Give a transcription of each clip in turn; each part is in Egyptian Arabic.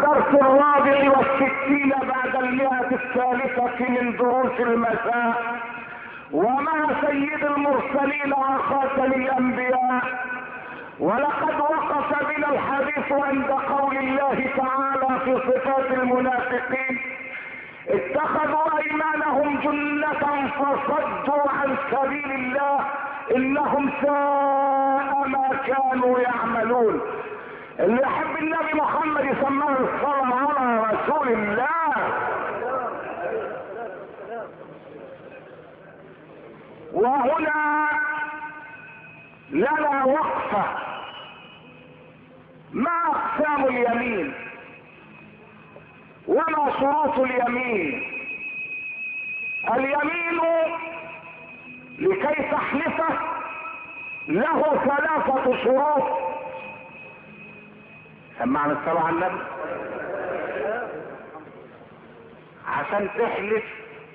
الدرس الرابع والستين بعد المئة الثالثة من دروس المساء ومع سيد المرسلين وخاتم الانبياء ولقد وقف بنا الحديث عند قول الله تعالى في صفات المنافقين اتخذوا ايمانهم جنة فصدوا عن سبيل الله انهم ساء ما كانوا يعملون اللي يحب النبي محمد يسماه الصلاة على رسول الله وهنا لنا وقفة ما اقسام اليمين وما شروط اليمين اليمين لكي تحلفه له ثلاثة شروط سمعنا الصلاة على النبي عشان تحلف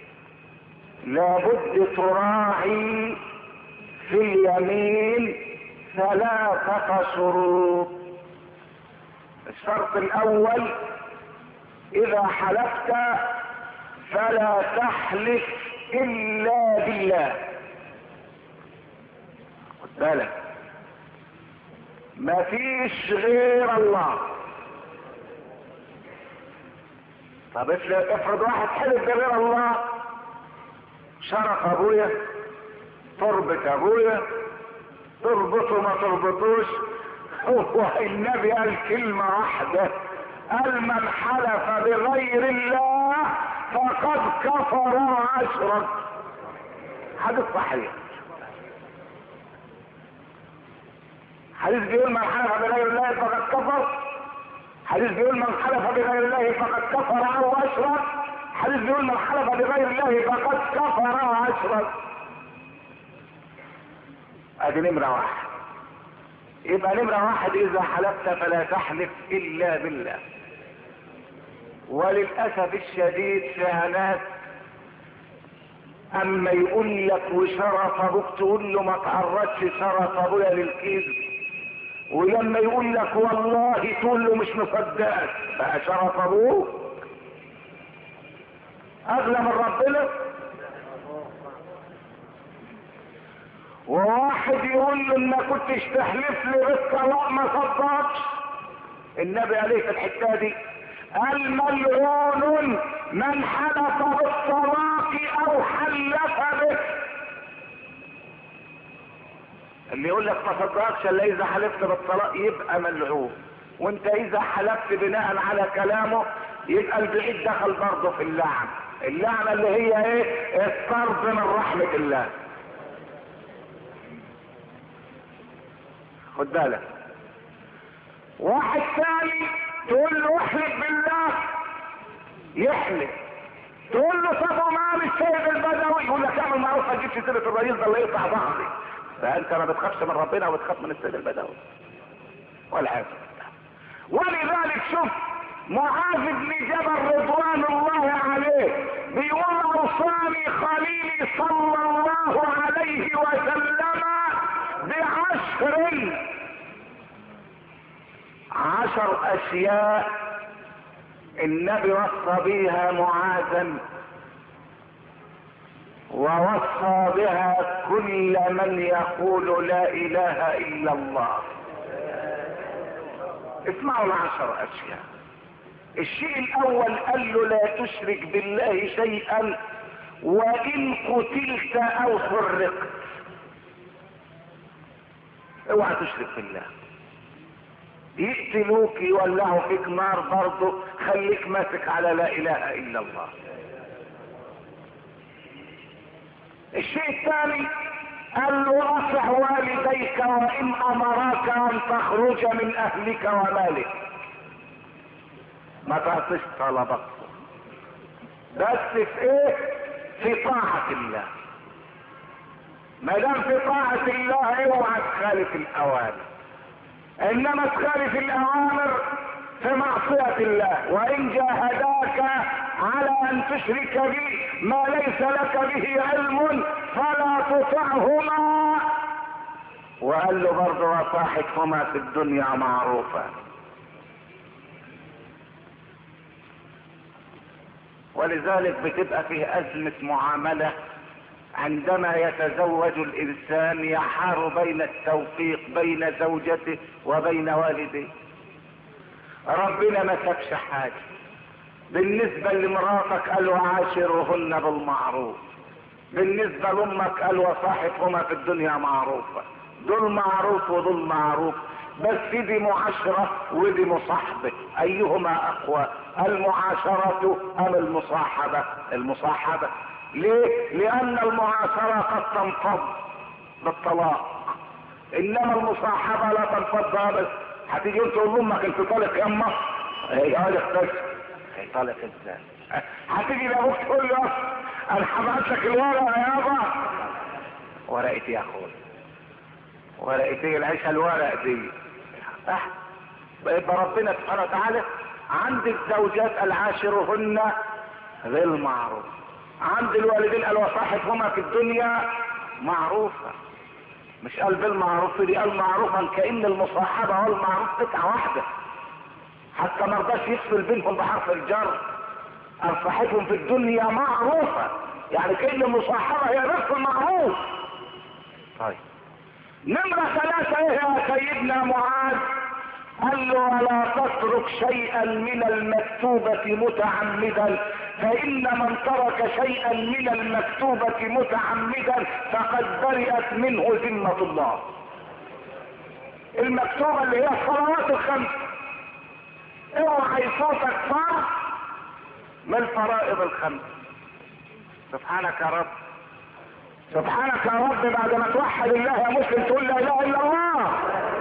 لابد تراعي في اليمين ثلاثة شروط الشرط الاول اذا حلفت فلا تحلف الا بالله خد بالك مفيش غير الله طب افرض واحد حلف بغير الله شرف ابويا تربة ابويا تربطه ما تربطوش هو النبي قال كلمة واحدة قال من حلف بغير الله فقد كفر واشرك حديث صحيح حديث بيقول من حلف بغير الله فقد كفر حديث بيقول من حلف بغير الله فقد كفر او اشرك حديث بيقول من حلف بغير الله فقد كفر او اشرك ادي نمرة واحد يبقى نمرة واحد اذا حلفت فلا تحلف الا بالله وللأسف الشديد فيها ناس اما يقول لك وشرف ابوك تقول له ما تعرضش شرف ابويا للكذب ولما يقول لك والله تقول له مش مصدقك بقى شرف ابوك اغلى من ربنا وواحد يقول له ان كنتش تحلف لي بالطلاق ما صدقش النبي عليه في الحته دي قال ملعون من حلف بالطلاق او حلف به اللي يقول لك ما صدقكش الا اذا حلفت بالطلاق يبقى ملعون وانت اذا حلفت بناء على كلامه يبقى البعيد دخل برضه في اللعن اللعنة اللي هي ايه الطرد من رحمة الله خد بالك واحد ثاني تقول له احلف بالله يحلف تقول له طب ومال السيد البدوي يقول لك اعمل معروف ما تجيبش سيره الرئيس ده اللي يقطع ظهري فانت ما بتخافش من ربنا وبتخاف من السيد البدوي والعياذ بالله ولذلك شوف معاذ بن جبل رضوان الله عليه بيقول اوصاني خليلي صلى الله عليه وسلم بعشر عشر اشياء النبي وصى بها معاذا ووصى بها كل من يقول لا اله الا الله اسمعوا العشر اشياء الشيء الاول قال له لا تشرك بالله شيئا وان قتلت او حرقت اوعى تشرك بالله يقتلوك يولعوا فيك نار برضه خليك ماسك على لا اله الا الله الشيء الثاني قال له اطع والديك وان امراك ان تخرج من اهلك ومالك ما تعطيش طلبك بس في ايه في طاعة الله ما دام في طاعة الله اوعى تخالف الاوامر انما تخالف الاوامر في معصية الله وان جاهداك على ان تشرك بي ما ليس لك به علم فلا تطعهما وقال له برضه وصاحبهما في الدنيا معروفا ولذلك بتبقى فيه أزمة معاملة عندما يتزوج الإنسان يحار بين التوفيق بين زوجته وبين والديه ربنا ما سابش حاجة بالنسبة لمراتك قال وعاشرهن بالمعروف بالنسبة لأمك قال وصاحبهما في الدنيا معروفة دول معروف ودول معروف بس دي معاشرة ودي مصاحبة أيهما أقوى المعاشرة أم المصاحبة المصاحبة ليه لأن المعاشرة قد تنفض بالطلاق إنما المصاحبة لا تنفض أبدا هتيجي انت تقول لامك انت طالق يما هي طالق بس هي طالق ازاي هتيجي لابوك تقول له انا هبعت لك الورقه يابا ورقه ايه يا اخويا ورقه ايه العيشه الورق دي أه. يبقى ربنا سبحانه وتعالى عند الزوجات العاشرهن بالمعروف عند الوالدين قال وصاحبهما في الدنيا معروفه مش قال بالمعروف دي قال معروفا كأن المصاحبة والمعروف قطعة واحدة حتى ما رضاش يفصل بينهم بحرف الجر قال صاحبهم في الدنيا معروفة يعني كأن المصاحبة هي نفس المعروف طيب نمرة ثلاثة ايه يا سيدنا معاذ قال له ولا تترك شيئا من المكتوبة متعمدا فإن من ترك شيئا من المكتوبة متعمدا فقد برئت منه ذمة الله المكتوبة اللي هي الصلوات الخمس اوعى يفوتك فرض من الفرائض الخمس سبحانك يا رب سبحانك يا رب بعد ما توحد الله يا مسلم تقول لا اله الا الله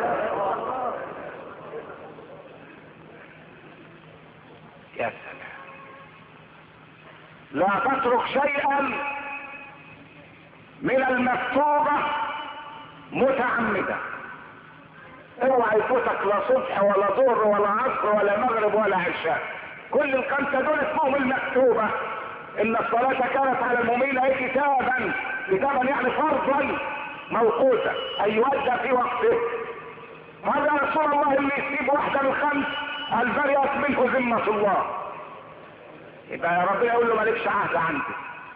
يا سلام لا تترك شيئا من المكتوبة متعمدا اوعى يفوتك لا صبح ولا ظهر ولا عصر ولا مغرب ولا عشاء كل الخمسة دول اسمهم المكتوبة ان الصلاة كانت على المؤمنين اي كتابا كتابا يعني فرضا موقوتا اي يؤدى في وقته هذا رسول الله اللي يسيب واحدة من الخمس البرئت منه ذمة الله يبقى يا رب يقول له مالكش عهد عندي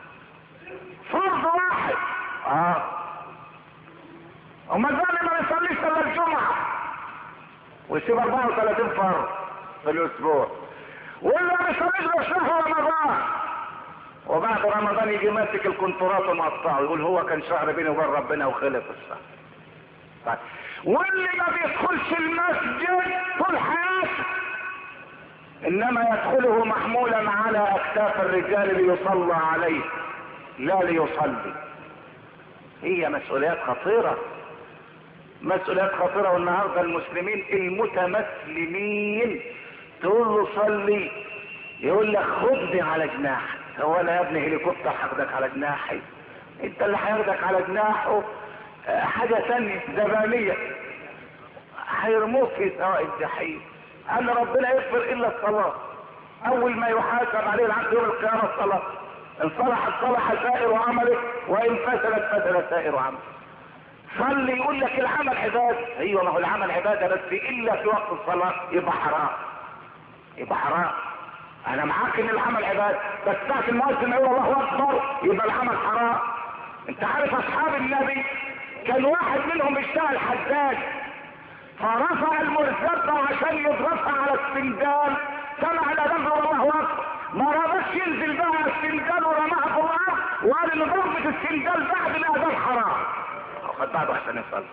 فرض واحد اه امال ده ما يصليش الا الجمعه ويسيب 34 فرض في الاسبوع واللي ما يصليش غير شهر رمضان وبعد رمضان يجي ماسك الكنترات ومقطعه يقول هو كان شهر بيني وبين ربنا وخلف الشهر طيب واللي ما بيدخلش المسجد طول حياته انما يدخله محمولا على اكتاف الرجال ليصلى عليه لا ليصلي هي مسؤوليات خطيرة مسؤوليات خطيرة والنهاردة المسلمين المتمسلمين تقول له صلي يقول لك خدني على جناحك هو انا يا ابني هليكوبتر هاخدك على جناحي انت اللي هياخدك على جناحه حاجة تانية زبانية هيرموك في سواء الجحيم ان ربنا يغفر الا الصلاة اول ما يحاسب عليه العبد يوم القيامة الصلاة ان صلحت صلح سائر عملك وان فسدت فسد سائر عملك صلي يقول لك العمل عبادة ايوه ما هو العمل عبادة بس الا في وقت الصلاة يبقى حرام يبقى حرام انا معاك ان العمل عبادة بس ساعة المؤذن يقول الله اكبر يبقى العمل حرام انت عارف اصحاب النبي كان واحد منهم بيشتغل حداد فرفع المرزبة عشان يضربها على السندان سمع الاذان الله اكبر ما رضاش ينزل بقى السندان ورماها في الارض وقال ان ضربة السندان بعد الاذان حرام خد بعده عشان يصلي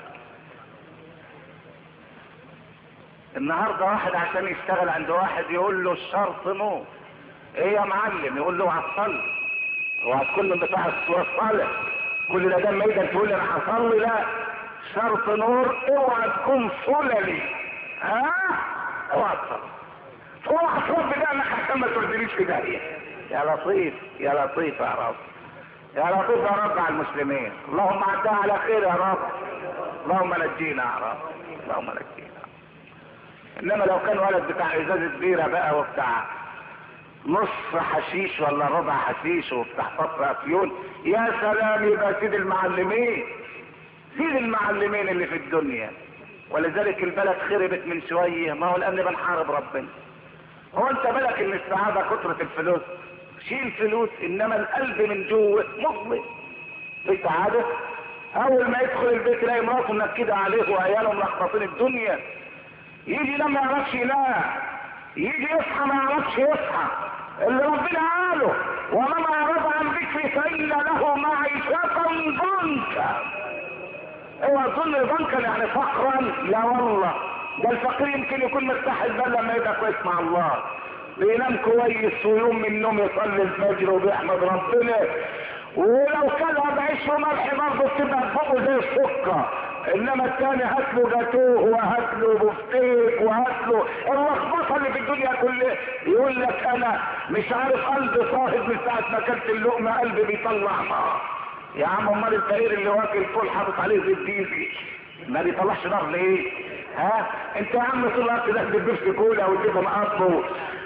النهارده واحد عشان يشتغل عند واحد يقول له الشرط نور ايه يا معلم يقول له هتصلي هو هتكون من بتاع الصلاة كل ده دم ايدك تقول لي انا هصلي لا شرط نور اوعى تكون صللي ها اوعى تصلي اوعى تربي ده انك عشان ما تردنيش في داهيه يا لطيف يا لطيف يا رب يا لطيف يا رب على المسلمين اللهم عدها على خير يا رب اللهم نجينا يا رب اللهم نجينا انما لو كان ولد بتاع ازازه بيره بقى وبتاع نص حشيش ولا ربع حشيش وبتاع فطر افيون يا سلام يبقى سيد المعلمين سيد المعلمين اللي في الدنيا ولذلك البلد خربت من شويه ما هو لان بنحارب ربنا هو انت بالك ان السعاده كثره الفلوس شيل فلوس انما القلب من جوه مظلم في سعادة اول ما يدخل البيت يلاقي مراته منكده عليه وعياله ملخبطين الدنيا يجي لما يعرفش ينام يجي يصحى ما يعرفش يصحى اللي ربنا قاله ومن اعرض عن ذكري فان له معيشة ضنكا اوعى تظن ضنكا يعني فقرا لا والله ده الفقير يمكن يكون مرتاح البال لما يبقى كويس مع الله بينام كويس ويوم من النوم يصلي الفجر وبيحمد ربنا ولو كلها بعيش وملح برضه بتبقى فوقه زي السكر انما الثاني هات له جاتوه وهات له بفتيك وهات له اللخبطه اللي في الدنيا كلها يقول لك انا مش عارف قلبي صاهد من ساعه ما اكلت اللقمه قلبي بيطلع نار يا عم امال الفقير اللي واكل فول حاطط عليه زيت ديزي ما بيطلعش نار ليه؟ ها؟ انت يا عم طول الوقت ده بتدبس كولا وتجيب مقاطه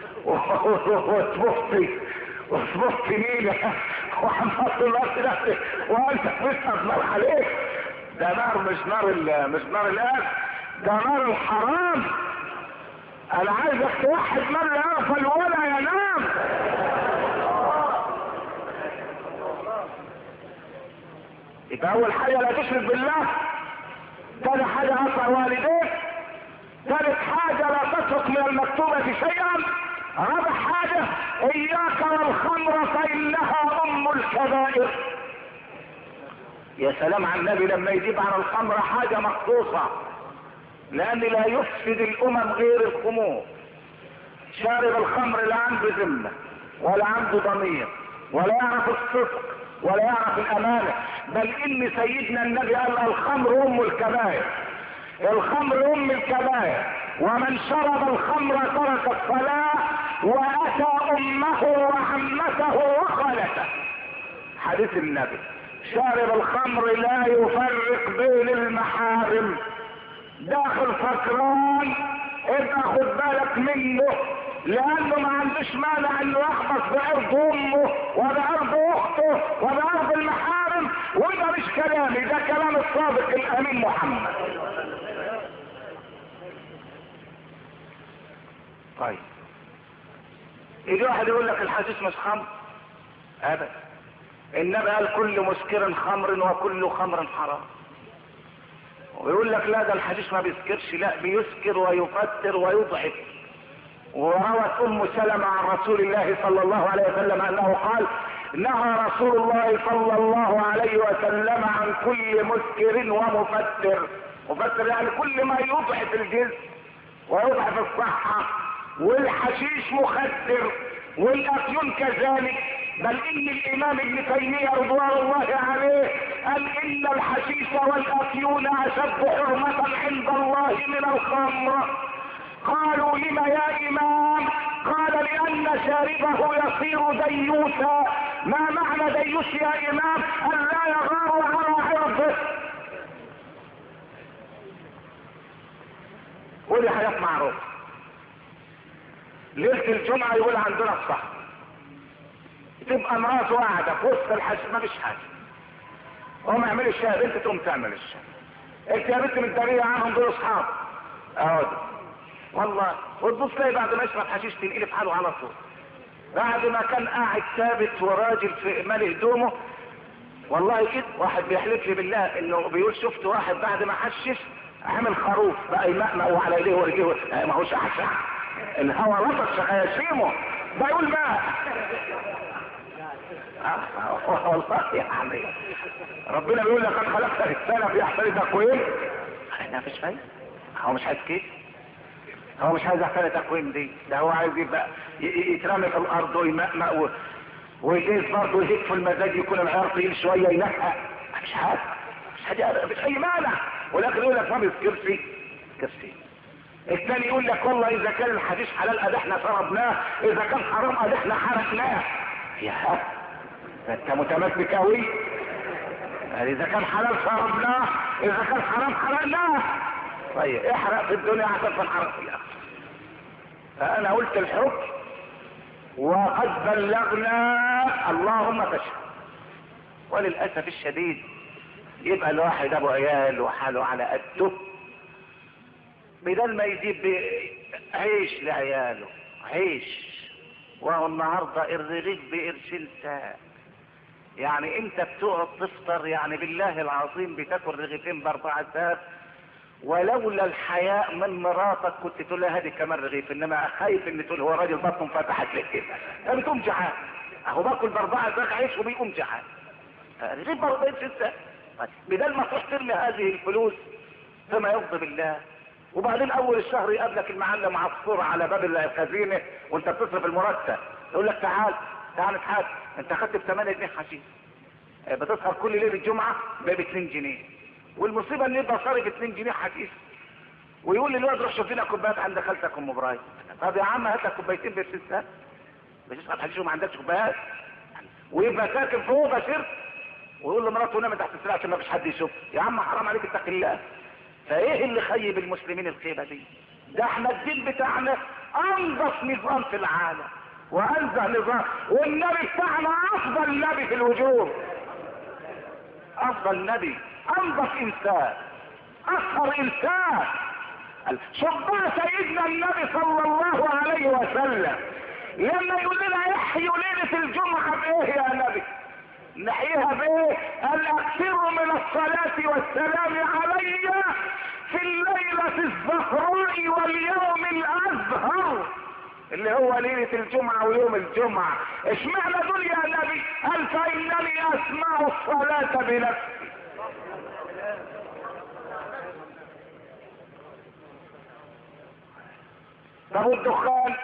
وتبصي وتبصي مين وعم طول الوقت ده وانت بتسقط نار عليك ده نار مش نار ال- مش نار الآن ده نار الحرام انا عايزك توحد من لا يغفل ولا ينام يبقى اول حاجه لا تشرك بالله ثاني حاجه اطع والديك ثالث حاجه لا تترك من المكتوبه شيئا رابع حاجه اياك والخمر فانها ام الكبائر يا سلام على النبي لما يجيب عن الخمر حاجه مخصوصه لان لا يفسد الامم غير الخمور شارب الخمر لا عنده ذمه ولا عنده ضمير ولا يعرف الصدق ولا يعرف الامانه بل ان سيدنا النبي قال الخمر ام الكبائر الخمر ام الكبائر ومن شرب الخمر ترك الصلاه واتى امه وعمته وخالته حديث النبي شارب الخمر لا يفرق بين المحارم داخل فكران ابقى خد بالك منه لانه ما عندوش مانع انه يحبس بعرض امه وبعرض اخته وبعرض المحارم وده مش كلامي ده كلام الصادق الامين محمد طيب يجي واحد يقول لك الحديث مش خمر ابدا النبي قال كل مسكر خمر وكل خمر حرام ويقول لك لا ده الحديث ما بيسكرش لا بيسكر ويفتر ويضعف وروت ام سلمة عن رسول الله صلى الله عليه وسلم انه قال نهى رسول الله صلى الله عليه وسلم عن كل مسكر ومفتر مفتر يعني كل ما يضعف الجسم ويضعف الصحة والحشيش مخدر والافيون كذلك بل ان الامام ابن تيمية رضوان الله عليه قال ان الحشيش والافيون اشد حرمة عند الله من الخمر قالوا لم يا امام قال لان شاربه يصير ديوثا ما معنى ديوث يا امام ان لا يغار على عرضه ودي حاجات معروفة ليلة الجمعة يقول عندنا الصح تبقى مراته قاعدة في وسط الحشد ما فيش حاجة هم يعملوا الشاي بنت تقوم تعمل الشاي انت يا بنت متدارية عنهم دول اصحاب اهو والله وتبص تلاقي بعد ما يشرب حشيش تنقلب حاله على طول بعد ما كان قاعد ثابت وراجل في مال هدومه والله كده واحد بيحلف لي بالله انه بيقول شفت واحد بعد ما حشش عامل خروف بقى يمقمق وعلى ايديه ورجليه آه، ما هوش احسن الهوا لطش هيشيمه ده يقول ماء آه، والله يعني ربنا بيقول لقد خلقت الانسان في احسن تقويم احنا مفيش فايده هو مش عايز كده هو مش عايز احسن تقويم دي ده هو عايز يبقى ي- ي- يترمي في الارض ويمقمق و- ويجيز برضه يهيك في المزاج يكون العيار طويل شويه ينقع مش حاجه مش حاجه مش اي مانع ولكن يقول لك ما بيذكرش كرسي الثاني يقول لك والله اذا كان الحديث حلال ادي احنا شربناه اذا كان حرام ادي احنا حرقناه يا ده انت متمسك قوي يعني اذا كان حلال شربناه اذا كان حرام حرقناه طيب احرق في الدنيا عشان تنحرق في الاخره فانا قلت الحكم وقد بلغنا اللهم فاشهد وللاسف الشديد يبقى الواحد ابو عيال وحاله على قده بدل ما يجيب عيش لعياله عيش وهو النهارده الرغيف بقرشين ساعة يعني انت بتقعد تفطر يعني بالله العظيم بتاكل رغيفين باربعة ساعات ولولا الحياء من مراتك كنت تقول لها هذه كمان رغيف انما خايف ان تقول هو راجل بطنه فتحت لك كده فبتقوم جعان اهو باكل باربعة ساعات عيش وبيقوم جعان رغيف برضه ساعة بدل ما تروح ترمي هذه الفلوس فيما يرضي بالله وبعدين اول الشهر يقابلك المعلم عصفور على باب الخزينه وانت بتصرف المرتب يقول لك تعال تعال نتحاسب انت خدت ب 8 جنيه حشيش بتسهر كل ليله الجمعه ب 2 جنيه والمصيبه ان يبقى صارف 2 جنيه حشيش ويقول لي الواد روح شوف لنا كوبايات عند خالتك ام ابراهيم طب يا عم هات لك كوبايتين ب 6 سنت مش تسهر حشيش وما عندكش كوبايات ويبقى ساكن في اوضه شرب ويقول لمراته نام تحت السرير عشان ما فيش حد يشوف يا عم حرام عليك اتق الله فايه اللي خيب المسلمين الخيبه دي ده احنا الدين بتاعنا انظف نظام في العالم وانزه نظام والنبي بتاعنا افضل نبي في الوجود افضل نبي انظف انسان اطهر انسان شوف بقى سيدنا النبي صلى الله عليه وسلم لما يقول لنا احيوا ليله الجمعه بايه يا نبي نحيها بايه قال اكثروا من الصلاة والسلام علي في الليلة الزهراء واليوم الازهر اللي هو ليلة الجمعة ويوم الجمعة اشمعنى دول يا نبي قال فانني اسمع الصلاة بنفسي طب والدخان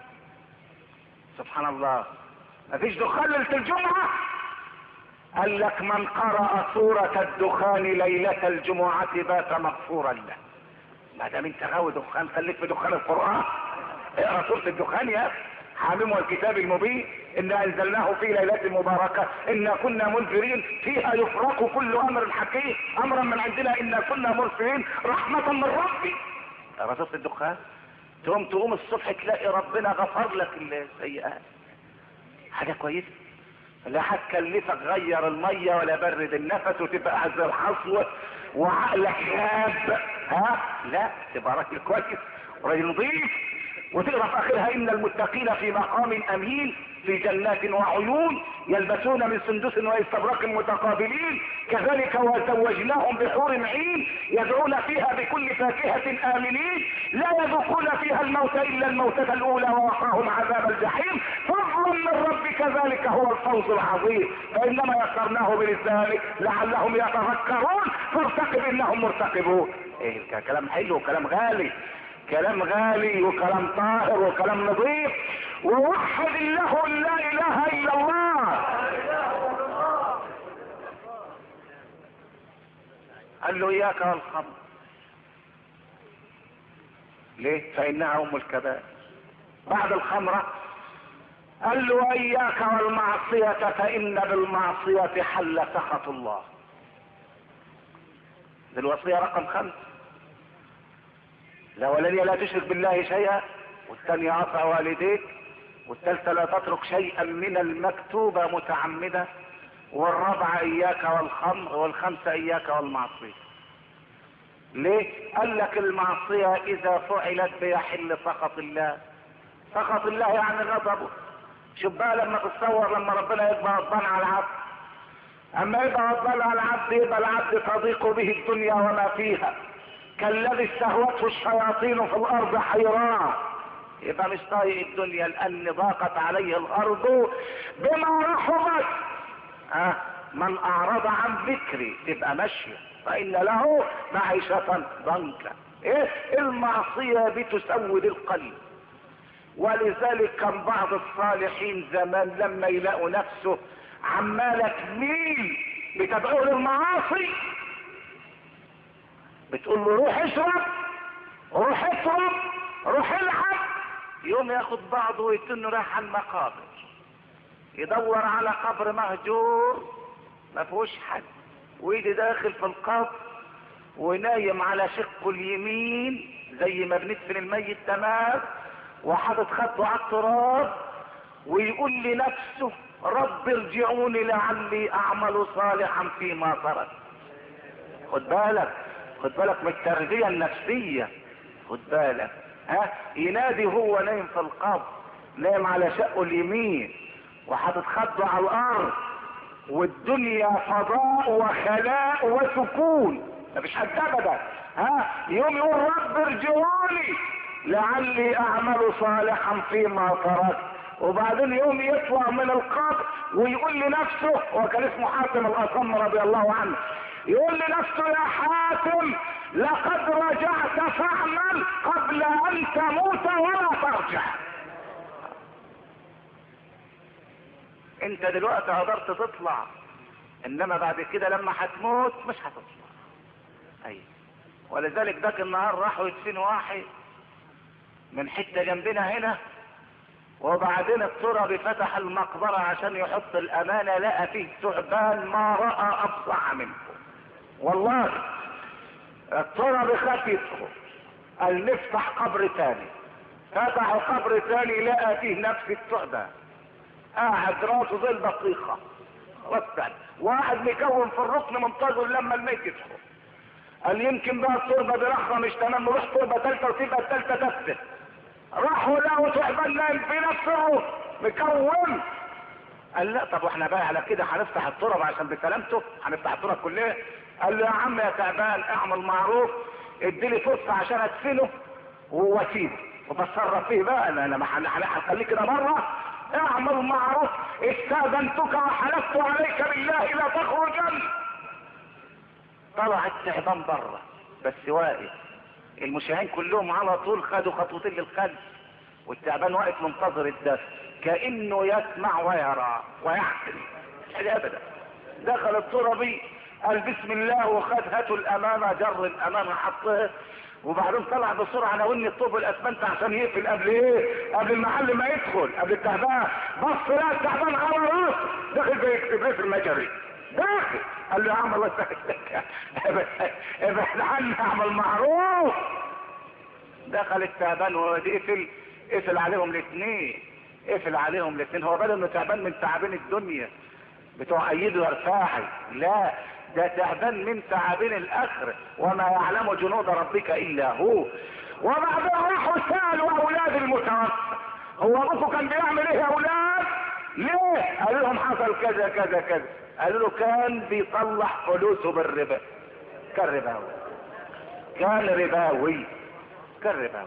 سبحان الله مفيش دخان ليلة الجمعة قال لك من قرأ سورة الدخان ليلة الجمعة بات مغفورا له ما دام انت غاوي دخان خليك في دخان القرآن اقرا سورة الدخان يا اخي حامم والكتاب المبين إنا أنزلناه في ليلة مباركة إنا كنا منذرين فيها يفرق كل أمر حكيم أمرا من عندنا إنا كنا مرسلين رحمة من ربي اقرا سورة الدخان تقوم تقوم الصبح تلاقي ربنا غفر لك السيئات حاجة كويسة لا هتكلفك غير المية ولا برد النفس وتبقى عز الحصوة وعقلك شاب ها لا تبقى راجل كويس وراجل نظيف وتقرا في اخرها ان المتقين في مقام امين في جنات وعيون يلبسون من سندس واستبرق متقابلين كذلك وزوجناهم بحور عين يدعون فيها بكل فاكهة آمنين لا يذوقون فيها الموت إلا الموتة الأولى ووقاهم عذاب الجحيم فضلا من ربك ذلك هو الفوز العظيم فإنما يسرناه بلسانك لعلهم يتذكرون فارتقب إنهم مرتقبون إيه كلام حلو وكلام غالي كلام غالي وكلام طاهر وكلام نظيف ووحد الله لا اله الا الله قال له اياك والخمر ليه فانها ام الكبائر بعد الخمرة قال له اياك والمعصية فان بالمعصية حل سخط الله دي الوصية رقم خمسة الاولانية لا تشرك بالله شيئا والثانية عصى والديك والثالثة لا تترك شيئا من المكتوبة متعمدة والرابعة اياك والخمر والخمسة اياك والمعصية ليه قال لك المعصية اذا فعلت بيحل سخط الله سخط الله يعني غضبه شوف بقى لما تتصور لما ربنا يبقى غضبان على العبد اما يبقى غضبان على العبد يبقى العبد تضيق به الدنيا وما فيها كالذي استهوته الشياطين في الارض حيران يبقى مش طايق الدنيا لان ضاقت عليه الارض بما رحبت ها من اعرض عن ذكري تبقى ماشيه فان له معيشة ضنكا ايه المعصية بتسود القلب ولذلك كان بعض الصالحين زمان لما يلاقوا نفسه عمالة تميل بتدعو للمعاصي بتقول له روح اشرب روح اشرب روح العب يوم ياخد بعضه ويتن رايح على المقابر يدور على قبر مهجور ما فيهوش حد ويجي داخل في القبر ونايم على شقه اليمين زي ما بندفن الميت تمام وحاطط خده على التراب ويقول لنفسه رب ارجعوني لعلي اعمل صالحا فيما ترك خد بالك خد بالك من التربية النفسية خد بالك ها ينادي هو نايم في القبر نايم على شقه اليمين وحاطط خده على الارض والدنيا فضاء وخلاء وسكون مفيش حد ابدا ها يوم يقول رب ارجعوني لعلي اعمل صالحا فيما تركت وبعدين يوم يطلع من القبر ويقول لنفسه وكان اسمه حاتم الاصم رضي الله عنه يقول لنفسه يا حاتم لقد رجعت فاعمل قبل ان تموت ولا ترجع انت دلوقتي قدرت تطلع انما بعد كده لما هتموت مش هتطلع ايوه ولذلك ذاك النهار راحوا يدفنوا واحد من حته جنبنا هنا وبعدين التربي فتح المقبرة عشان يحط الأمانة لقى فيه ثعبان ما رأى أفظع منه والله التربي خاف يدخل قال نفتح قبر تاني فتحوا قبر تاني لقى فيه نفس الثعبان قاعد راسه زي البطيخة رتب واحد مكون في الركن منتظر لما الميت يدخل قال يمكن بقى التربة دي رخرة مش تمام نروح تربة تالتة وتبقى التالتة تفسد راحوا لقوا تعبان نايم في نفسه مكون قال لا طب واحنا بقى على كده هنفتح التراب عشان بسلامته هنفتح التراب كلها قال له يا عم يا تعبان اعمل معروف اديلي فرصه عشان ادفنه واسيبه وبتصرف فيه بقى انا انا هخليك كده بره اعمل معروف استاذنتك وحلفت عليك بالله لا تخرجن طلع التعبان بره بس واقف المشاهين كلهم على طول خدوا خطوتين للخلف والتعبان واقف منتظر الدفن كانه يسمع ويرى ويحسن مش ابدا دخل التربي قال بسم الله وخد هاتوا الامانه جر الامانه حطها وبعدين طلع بسرعه ناولني الطوب الاسمنت عشان يقفل قبل ايه؟ قبل المحل ما يدخل قبل التعبان بص لا التعبان على راسه داخل بيكتب ليه في المجري داخل قال له يا عم الله يسهلك ابعد عني اعمل معروف دخل التعبان وهو قفل قفل عليهم الاثنين قفل عليهم الاثنين هو بدل انه تعبان من تعابين الدنيا بتوع ايده رفاعي لا ده تعبان من تعابين الاخر وما يعلم جنود ربك الا هو وبعدين راحوا سالوا اولاد المتوفى هو ابوكم كان بيعمل ايه يا اولاد ليه قالوا لهم حصل كذا كذا كذا قالوا له كان بيطلع فلوسه بالربا كان رباوي كان رباوي كان رباوي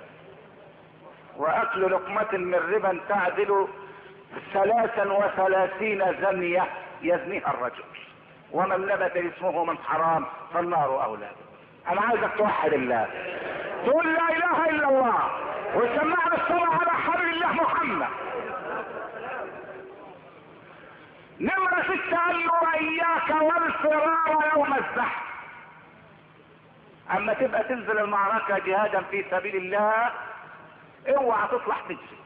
واكل لقمة من ربا تعدل ثلاثا وثلاثين زنية يزنيها الرجل ومن نبت اسمه من حرام فالنار اولى انا عايزك توحد الله تقول لا اله الا الله وسمعنا الصلاة على حبيب الله محمد نمرة ستة قال له اياك والفرار يوم الزحف اما تبقى تنزل المعركة جهادا في سبيل الله اوعى تطلع تجري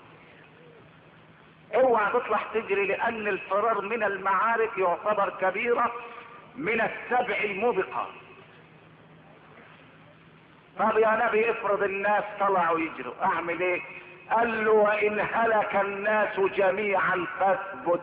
اوعى تطلع تجري لان الفرار من المعارك يعتبر كبيرة من السبع الموبقات طب يا نبي افرض الناس طلعوا يجروا اعمل ايه قال له وان هلك الناس جميعا فاثبت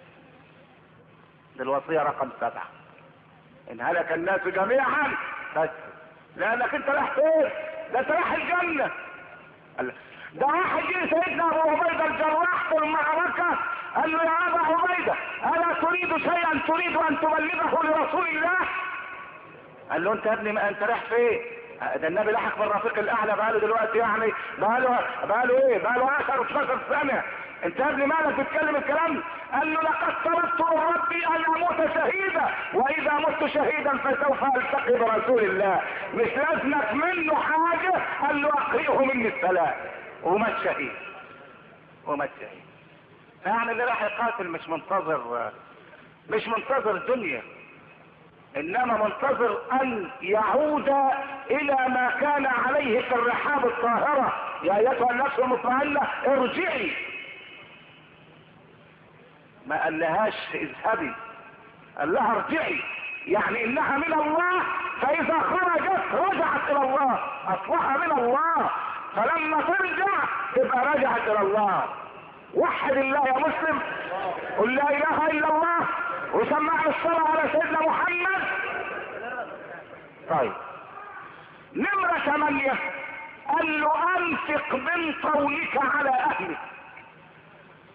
دي الوصية رقم سبعة ان هلك الناس جميعا فاثبت لانك انت رايح فين ده انت رايح الجنة قال ده واحد جه سيدنا ابو عبيده الجراح في المعركه قال له يا ابا عبيده الا تريد شيئا تريد ان تبلغه لرسول الله قال له انت يا ابني ما انت رايح فين ده النبي لحق بالرفيق الاعلى بقاله دلوقتي يعني بقاله بقاله ايه بقاله 10 12 سنه انت يا ابني مالك بتتكلم الكلام قال له لقد طلبت من ربي ان اموت شهيدا واذا مت شهيدا فسوف التقي برسول الله مش لازمك منه حاجه قال له اقرئه مني السلام ومات شهيد ومات شهيد يعني اللي راح يقاتل مش منتظر مش منتظر دنيا انما منتظر ان يعود الى ما كان عليه في الرحاب الطاهرة يا ايتها النفس المطمئنة ارجعي ما قال لهاش اذهبي قال لها ارجعي يعني انها من الله فاذا خرجت رجعت الى الله اصبح من الله فلما ترجع تبقى رجعت الى الله وحد الله يا مسلم قل لا اله الا الله وسمعنا الصلاة على سيدنا محمد طيب نمرة ثمانية قال له انفق من قولك على اهلك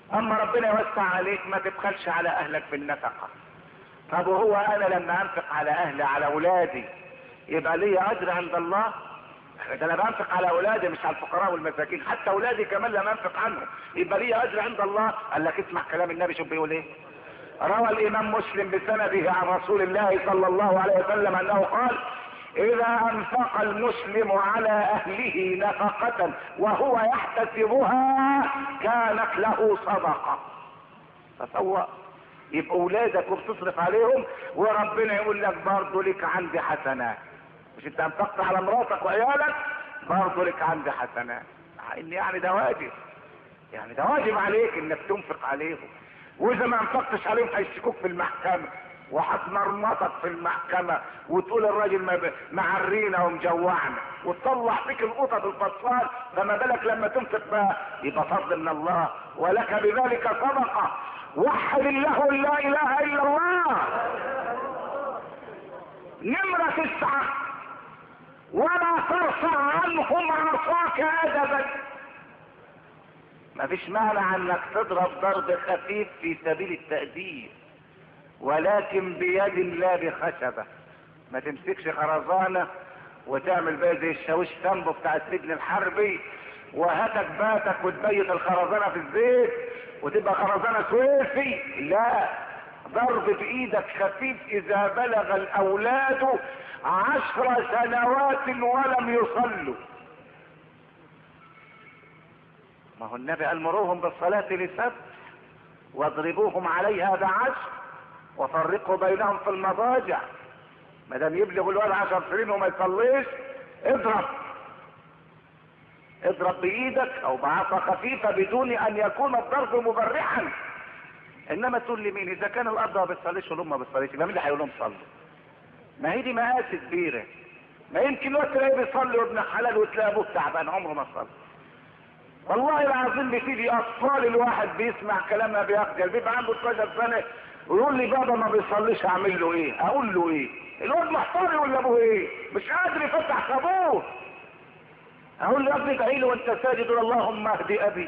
اما ربنا يوسع عليك ما تبخلش على اهلك بالنفقة طب وهو انا لما انفق على اهلي على اولادي يبقى لي اجر عند الله ده انا بنفق على اولادي مش على الفقراء والمساكين حتى اولادي كمان لما انفق عنهم يبقى لي اجر عند الله قال لك اسمع كلام النبي شوف بيقول ايه روى الامام مسلم بسنده عن رسول الله صلى الله عليه وسلم انه قال اذا انفق المسلم على اهله نفقة وهو يحتسبها كانت له صدقة تصور يبقى اولادك وبتصرف عليهم وربنا يقول لك برضه لك عندي حسنات مش انت انفقت على مراتك وعيالك برضه لك عندي حسنات ان يعني ده واجب يعني ده واجب عليك انك تنفق عليهم واذا ما انفقتش عليهم هيشتكوك في المحكمه وهتمرمطك في المحكمة وتقول الراجل معرينا ومجوعنا وتطلع فيك القطط الفصال فما بالك لما تنفق بقى يبقى فضل من الله ولك بذلك صدقة وحد الله لا اله الا الله نمرة تسعة ولا ترفع عنهم عصاك ادبا مفيش مانع انك تضرب ضرب خفيف في سبيل التأديب ولكن بيد لا بخشبة ما تمسكش خرزانة وتعمل بقى زي الشاويش سامبو بتاع السجن الحربي وهاتك باتك وتبيت الخرزانة في الزيت وتبقى خرزانة سويسي لا ضرب بايدك خفيف اذا بلغ الاولاد عشر سنوات ولم يصلوا ما هو النبي قال مروهم بالصلاة لسبت واضربوهم عليها بعشر وفرقوا بينهم في المضاجع ما دام يبلغ الولد عشر سنين وما يصليش اضرب اضرب بايدك او بعصا خفيفه بدون ان يكون الضرب مبرحا انما تقول لي مين اذا كان الارض ما بتصليش والام ما بتصليش يبقى مين اللي هيقول لهم صلوا ما هي دي مقاس كبيره ما يمكن وقت تلاقيه بيصلي وابن حلال وتلاقي ابوه تعبان عمره ما صلى والله العظيم بتيجي اطفال الواحد بيسمع كلامنا بيخجل بيبقى عنده 12 سنه ويقول لي بابا ما بيصليش اعمل له ايه اقول له ايه الواد محتار ولا ابوه ايه مش قادر يفتح صابون اقول له يا ابني ادعي له وانت ساجد اللهم اهدي ابي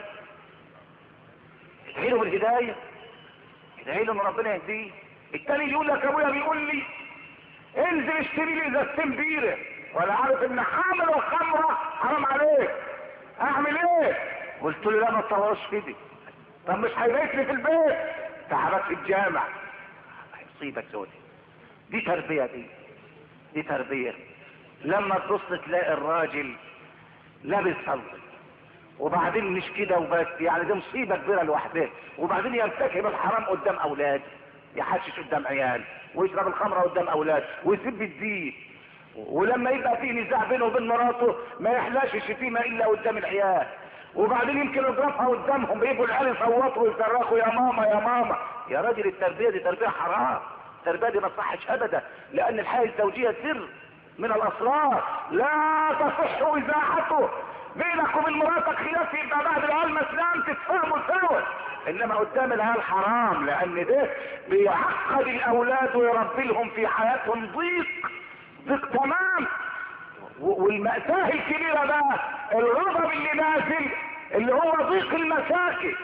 ادعي له بالهدايه ادعي له ان ربنا يهديه التاني يقول لك ابويا بيقول لي انزل اشتري لي ازازتين بيره ولا عارف ان حامل الخمره حرام عليك اعمل ايه قلت له لا ما تصورش كده طب مش هيبيتني في البيت تعبك في الجامع هيصيبك سودي دي تربية دي دي تربية لما تبص تلاقي الراجل لابس صلي وبعدين مش كده وبس يعني دي مصيبة كبيرة لوحدها وبعدين يرتكب الحرام قدام اولاد يحشش قدام عيال ويشرب الخمرة قدام اولاد ويسب الدين ولما يبقى فيه نزاع بينه وبين مراته ما يحلاش الشتيمة الا قدام العيال وبعدين يمكن يضربها قدامهم بيبقوا العيال يصوتوا ويصرخوا يا ماما يا ماما يا راجل التربيه دي تربيه حرام التربيه دي ما تصحش ابدا لان الحياه الزوجيه سر من الاسرار لا تصح اذاعته بينك وبين مراتك خلاف يبقى بعد العيال مسلم تتفاهموا سوا انما قدام العيال حرام لان ده بيعقد الاولاد ويربي لهم في حياتهم ضيق ضيق تمام والمأساة الكبيرة بقى الغضب اللي نازل اللي هو ضيق المساكن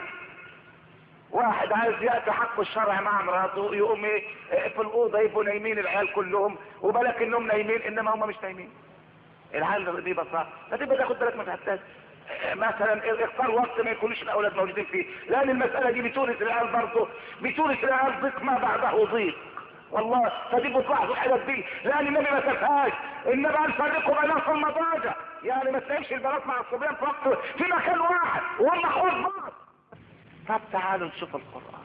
واحد عايز يأتي حق الشرع مع مراته يقوم ايه في الأوضة يبقوا نايمين العيال كلهم وبالك انهم نايمين انما هم مش نايمين العيال دي بساطة فتبقى تاخد بالك من الحساس مثلا اختار وقت ما يكونوش الاولاد موجودين فيه لان المسألة دي بتورث العيال برضه بتورث العيال ضيق ما بعده ضيق والله فدي بتلاحظوا الحاجات دي لان النبي ما شافهاش النبي قال فرقوا بينهم في المضاجع يعني ما تلاقيش البنات مع الصبيان في وقت في مكان واحد وهم اخوات بعض طب تعالوا نشوف القران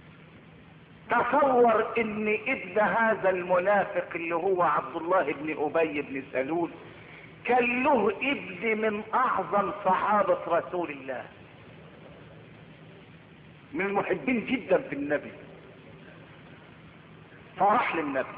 تصور ان ابن هذا المنافق اللي هو عبد الله بن ابي بن سلول كان له ابن من اعظم صحابه رسول الله من المحبين جدا في النبي فراح للنبي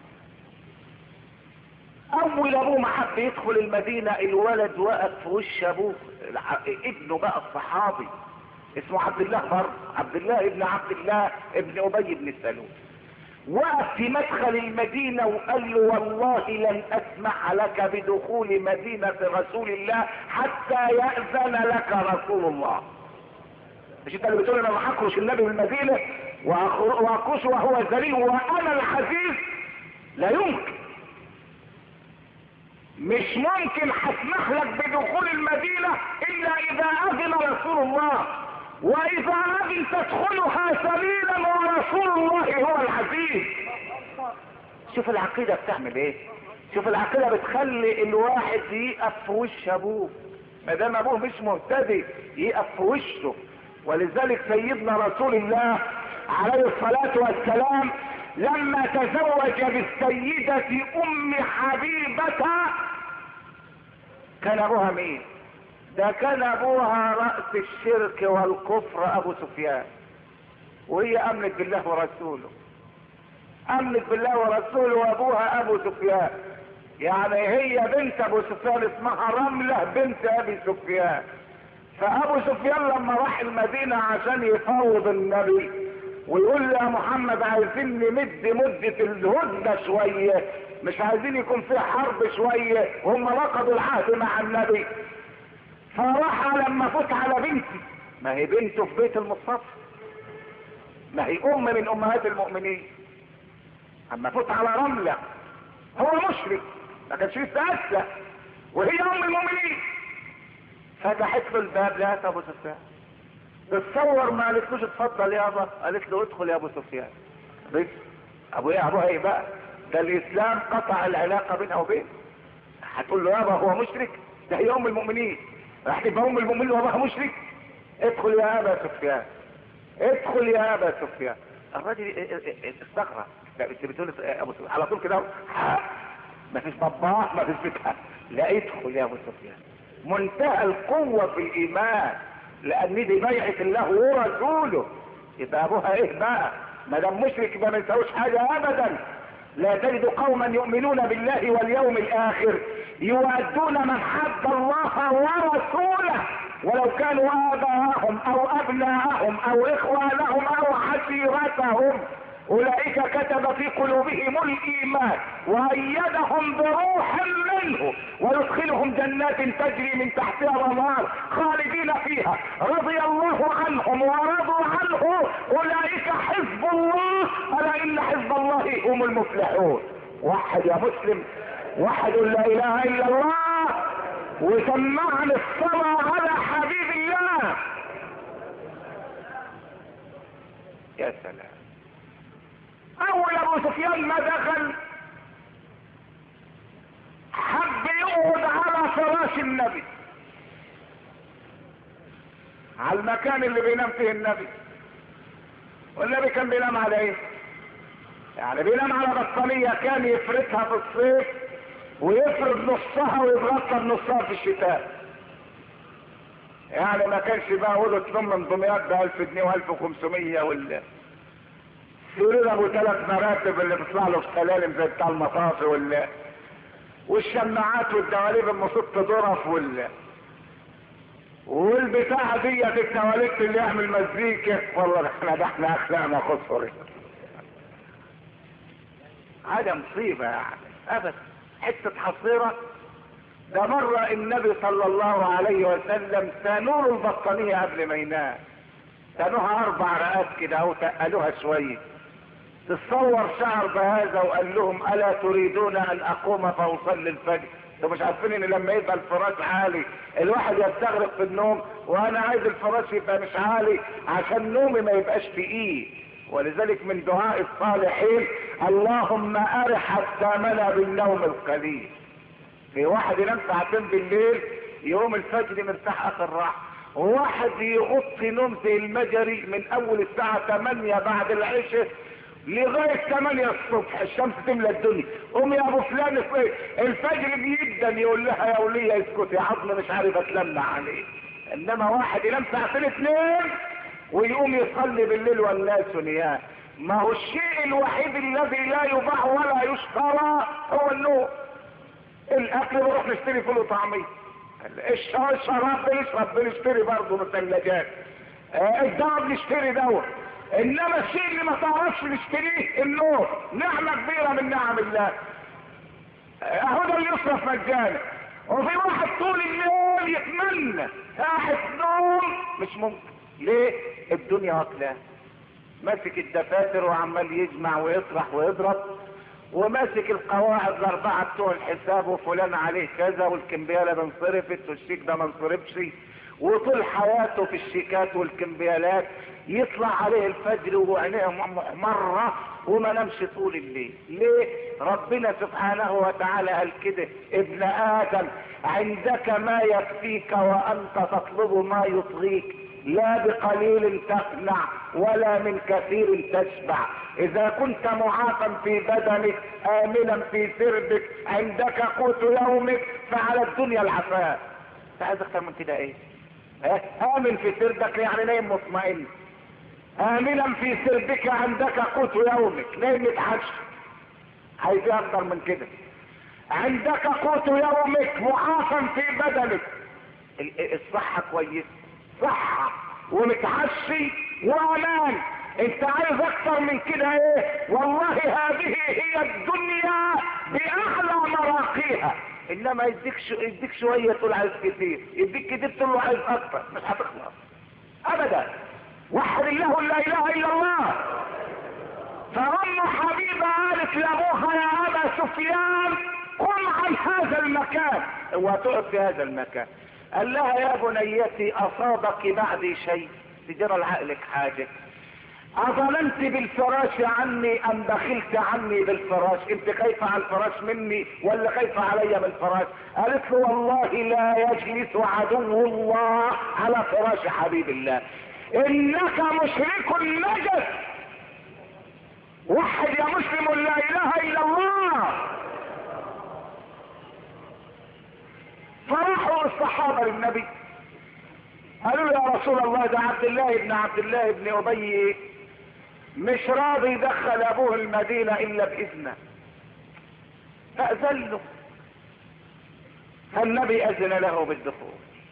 اول ابوه ما حب يدخل المدينة الولد وقف في وش ابوه ابنه بقى الصحابي اسمه عبد الله برضه عبد الله ابن عبد الله ابن ابي بن سلول وقف في مدخل المدينة وقال له والله لن اسمح لك بدخول مدينة رسول الله حتى يأذن لك رسول الله مش انت اللي بتقول انا هكرش النبي من المدينه واكرشه وهو ذليل وانا العزيز لا يمكن مش ممكن هسمح لك بدخول المدينة الا اذا اذن رسول الله واذا اذن تدخلها سبيلا ورسول الله هو العزيز شوف العقيدة بتعمل ايه شوف العقيدة بتخلي الواحد يقف في وش ابوه ما دام ابوه مش مهتدي يقف في وشه ولذلك سيدنا رسول الله عليه الصلاة والسلام لما تزوج بالسيدة ام حبيبة كان ابوها مين ده كان ابوها رأس الشرك والكفر ابو سفيان وهي امنت بالله ورسوله امنت بالله ورسوله وابوها ابو سفيان يعني هي بنت ابو سفيان اسمها رملة بنت ابي سفيان فابو سفيان لما راح المدينة عشان يفاوض النبي ويقول له يا محمد عايزين نمد مدة الهدنة شوية مش عايزين يكون في حرب شوية هم رقدوا العهد مع النبي فراح لما فوت على بنتي ما هي بنته في بيت المصطفى ما هي ام من امهات المؤمنين اما فوت على رملة هو مشرك ما كانش لسه اسلم وهي ام المؤمنين فتحت له الباب لقت ابو سفيان تتصور ما قالتلوش اتفضل يابا قالت له ادخل يا ابو سفيان بس ابو ايه ابوها ايه بقى ده الاسلام قطع العلاقه بينها وبين هتقول له يابا هو مشرك ده هي ام المؤمنين راح تبقى ام المؤمنين وابوها مشرك ادخل يا ابا سفيان ادخل يا ابا سفيان الراجل استغرب لا انت بتقول ابو سفيان على طول كده ما فيش طباخ ما فيش بتاع لا ادخل يا ابو سفيان منتهى القوه في الايمان لان دي بيعه الله ورسوله يبقى ابوها ايه بقى ما دام مشرك يبقى ما يساويش حاجه ابدا لا تجد قوما يؤمنون بالله واليوم الاخر يؤدون من حد الله ورسوله ولو كانوا اباءهم او ابناءهم او اخوانهم او عشيرتهم اولئك كتب في قلوبهم الايمان وايدهم بروح منه ويدخلهم جنات تجري من تحتها الانهار خالدين فيها رضي الله عنهم ورضوا عنه اولئك حزب الله الا ان حزب الله هم المفلحون وحد يا مسلم وحد لا اله الا الله وسمعني الصلاة على حبيب الله يا سلام اول ابو سفيان ما دخل حب يقعد على فراش النبي على المكان اللي بينام فيه النبي والنبي كان بينام على ايه يعني بينام على بطانية كان يفردها في الصيف ويفرد نصها ويبرطها بنصها في الشتاء يعني ما كانش بقى اقول تلم من دمياط ب 1000 جنيه و1500 وال سرير ابو ثلاث مراتب اللي بيطلع له في سلالم زي بتاع المطاف وال والشماعات والدواليب ام ست ظرف وال والبتاعة ديت التواليت اللي يعمل مزيكا والله احنا ده احنا اخلاقنا خسر هذا مصيبة يعني ابدا حتة حصيرة ده مرة النبي صلى الله عليه وسلم سانور البطانية قبل ما ينام سانوها اربع رقات كده او تقلوها شوية تصور شعر بهذا وقال لهم الا تريدون ان اقوم فاصلي الفجر انتوا مش عارفين ان لما يبقى الفراش عالي الواحد يستغرق في النوم وانا عايز الفراش يبقى مش عالي عشان نومي ما يبقاش تقيل ولذلك من دعاء الصالحين اللهم ارح الثامنة بالنوم القليل في واحد ينام ساعتين بالليل يوم الفجر مرتاح اخر راحه وواحد يغطي نوم زي المجري من اول الساعة 8 بعد العشاء لغاية 8 الصبح الشمس تملى الدنيا قوم يا ابو فلان الفجر بيبدا يقول لها يا ولية اسكت يا عظم مش عارف اتلمع عليه انما واحد ينام ساعتين اتنين ويقوم يصلي بالليل والناس نيام ما هو الشيء الوحيد الذي لا يباع ولا يشترى هو النوم الاكل بنروح نشتري فول وطعميه الشراب بنشرب بنشتري برضه مثلجات الدواء بنشتري دواء انما الشيء اللي ما تعرفش نشتريه النور نعمة كبيرة من نعم الله اهو ده اللي يصرف مجانا وفي واحد طول الليل يتمنى قاعد نوم مش ممكن ليه الدنيا واكلاه ماسك الدفاتر وعمال يجمع ويطرح ويضرب وماسك القواعد الاربعه بتوع الحساب وفلان عليه كذا والكمبياله ده انصرفت والشيك ده ما انصرفش وطول حياته في الشيكات والكمبيالات يطلع عليه الفجر وعينيه محمرة وما نمش طول الليل ليه ربنا سبحانه وتعالى قال كده ابن ادم عندك ما يكفيك وانت تطلب ما يطغيك لا بقليل تقنع ولا من كثير تشبع اذا كنت معافى في بدنك امنا في سربك عندك قوت يومك فعلى الدنيا العفاف عايز اكتر من كده ايه اه؟ امن في سربك يعني نايم مطمئن امنا في سربك عندك قوت يومك نايم متحش عايز ايه اكتر من كده عندك قوت يومك معافى في بدنك الصحة كويس صحة ومتعشي وامان انت عايز اكتر من كده ايه والله هذه هي الدنيا باعلى مراقيها انما يديك شو يديك شويه تقول عايز كتير يديك كتير تقول له عايز اكتر مش هتخلص ابدا وحد الله لا اله الا الله فام حبيبه قالت لابوها يا ابا سفيان قم عن هذا المكان وتقف في هذا المكان قال لها يا بنيتي اصابك بعدي شيء تجرى لعقلك حاجه أظلمت بالفراش عني أم بخلت عني بالفراش أنت خايفة على الفراش مني ولا خايفة علي من الفراش قالت له والله لا يجلس عدو الله على فراش حبيب الله إنك مشرك نجس وحد يا مسلم لا إله إلا الله فراحوا الصحابة للنبي قالوا يا رسول الله ده عبد الله بن عبد الله بن أبي مش راضي يدخل ابوه المدينة الا باذنه فاذن له فالنبي اذن له بالدخول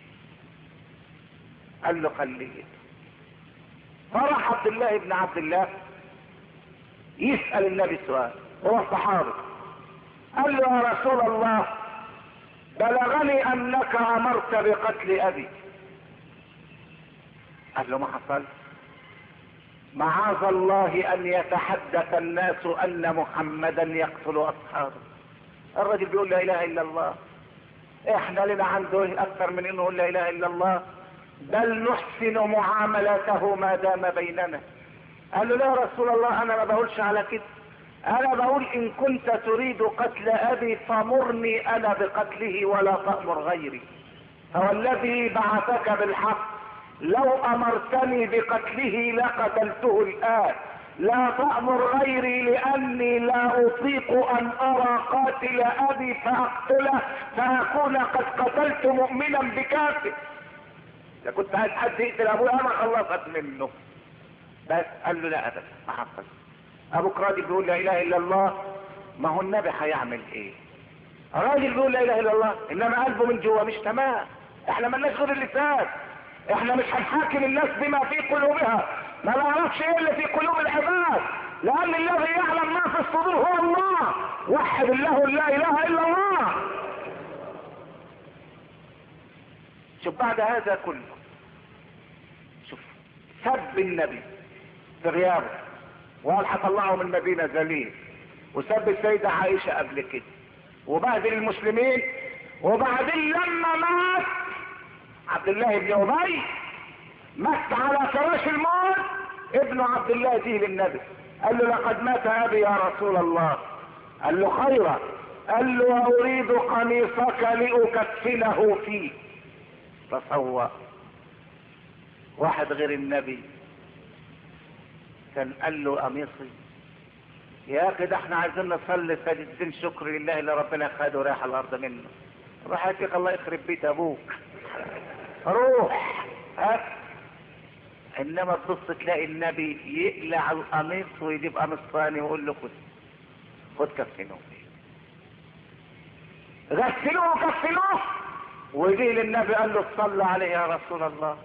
قال له خليه فراح عبد الله بن عبد الله يسأل النبي سؤال هو الصحابي قال له يا رسول الله بلغني انك امرت بقتل ابي قال له ما حصلش معاذ الله ان يتحدث الناس ان محمدا يقتل اصحابه الرجل بيقول لا اله الا الله احنا لنا عنده ايه اكثر من انه لا اله الا الله بل نحسن معاملته ما دام بيننا قال له لا يا رسول الله انا ما بقولش على كده انا بقول ان كنت تريد قتل ابي فمرني انا بقتله ولا تأمر غيري فوالذي بعثك بالحق لو امرتني بقتله لقتلته الان لا تأمر غيري لاني لا اطيق ان ارى قاتل ابي فاقتله فاكون قد قتلت مؤمنا بكافر اذا كنت عايز حد يقتل ابويا انا خلصت منه بس قال له لا ابدا ما حصل ابوك راجل بيقول لا اله الا الله ما هو النبي هيعمل ايه راجل بيقول لا اله الا الله انما قلبه من جوه مش تمام احنا مالناش غير اللسان احنا مش هنحاكم الناس بما في قلوبها ما نعرفش ايه اللي في قلوب العباد لان الذي يعلم ما في الصدور هو الله وحد الله لا اله الا الله شوف بعد هذا كله شوف سب النبي في غيابه وقال هطلعه من المدينة ذليل وسب السيدة عائشة قبل كده وبهدل المسلمين وبعدين لما مات عبد الله بن ابي مات على فراش الموت ابن عبد الله جه للنبي قال له لقد مات ابي يا رسول الله قال له خيرا قال له اريد قميصك لاكفنه فيه تصور واحد غير النبي كان قال له قميصي يا اخي ده احنا عايزين نصلي سجدتين شكر لله اللي ربنا خده رايح الارض منه روح يا شيخ الله يخرب بيت ابوك روح ها انما تبص تلاقي النبي يقلع القميص ويجيب قميص ثاني ويقول له خد خد كفنوه غسلوه وكفنوه ويجي للنبي قال له صلى عليه يا رسول الله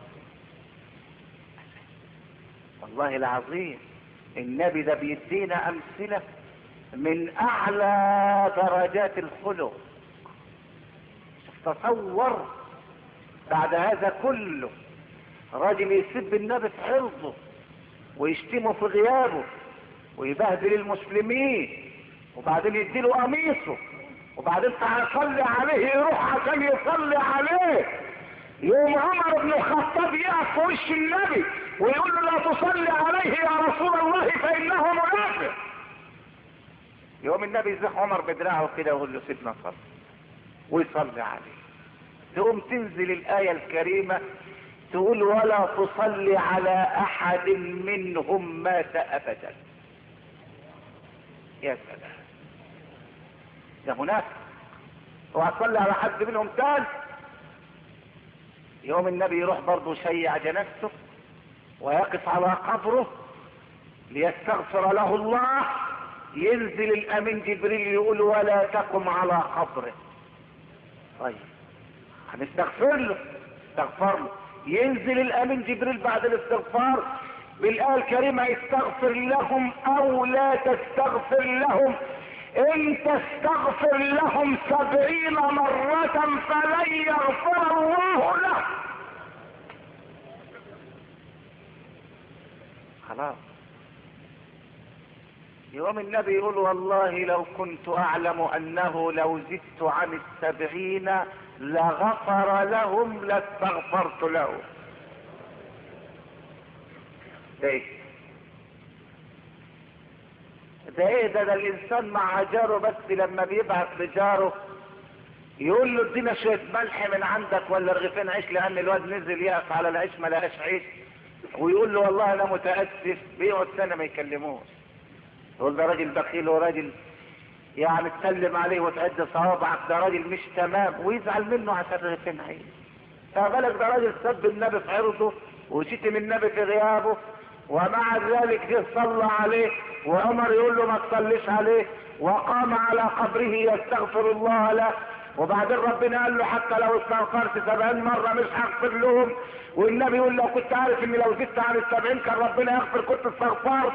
والله العظيم النبي ده بيدينا امثله من اعلى درجات الخلق تصور بعد هذا كله راجل يسب النبي في عرضه ويشتمه في غيابه ويبهدل المسلمين وبعدين يديله قميصه وبعدين تصلي عليه يروح عشان يصلي عليه يوم عمر بن الخطاب يقف في وش النبي ويقول له لا تصلي عليه يا رسول الله فانه منافق يوم النبي يزح عمر بدراعه كده ويقول له سيدنا صلي ويصلي عليه تقوم تنزل الآية الكريمة تقول ولا تصلي على أحد منهم مات أبدا يا سلام ده منافق وهتصلي على حد منهم تاني يوم النبي يروح برضه يشيع جنازته ويقف على قبره ليستغفر له الله ينزل الامين جبريل يقول ولا تقم على قبره طيب هنستغفر له استغفر له ينزل الامين جبريل بعد الاستغفار بالايه الكريمه استغفر لهم او لا تستغفر لهم ان تستغفر لهم سبعين مرة فلن يغفر الله له خلاص يوم النبي يقول والله لو كنت اعلم انه لو زدت عن السبعين لغفر لهم لاستغفرت له ده ايه ده ايه ده ده الانسان مع جاره بس لما بيبعت لجاره يقول له ادينا شويه ملح من عندك ولا رغيفين عيش لان الواد نزل يقف على العيش ما لقاش عيش ويقول له والله انا متاسف بيقعد سنه ما يكلموش يقول ده راجل بخيل وراجل يعني تسلم عليه وتعد صوابعك ده راجل مش تمام ويزعل منه عشان رغيفين عيش فبالك ده راجل سب النبي في عرضه وشتم النبي في غيابه ومع ذلك جه صلى عليه وعمر يقول له ما تصليش عليه وقام على قبره يستغفر الله له وبعدين ربنا قال له حتى لو استغفرت سبعين مرة مش هغفر لهم والنبي يقول لو كنت عارف ان لو زدت عن السبعين كان ربنا يغفر كنت استغفرت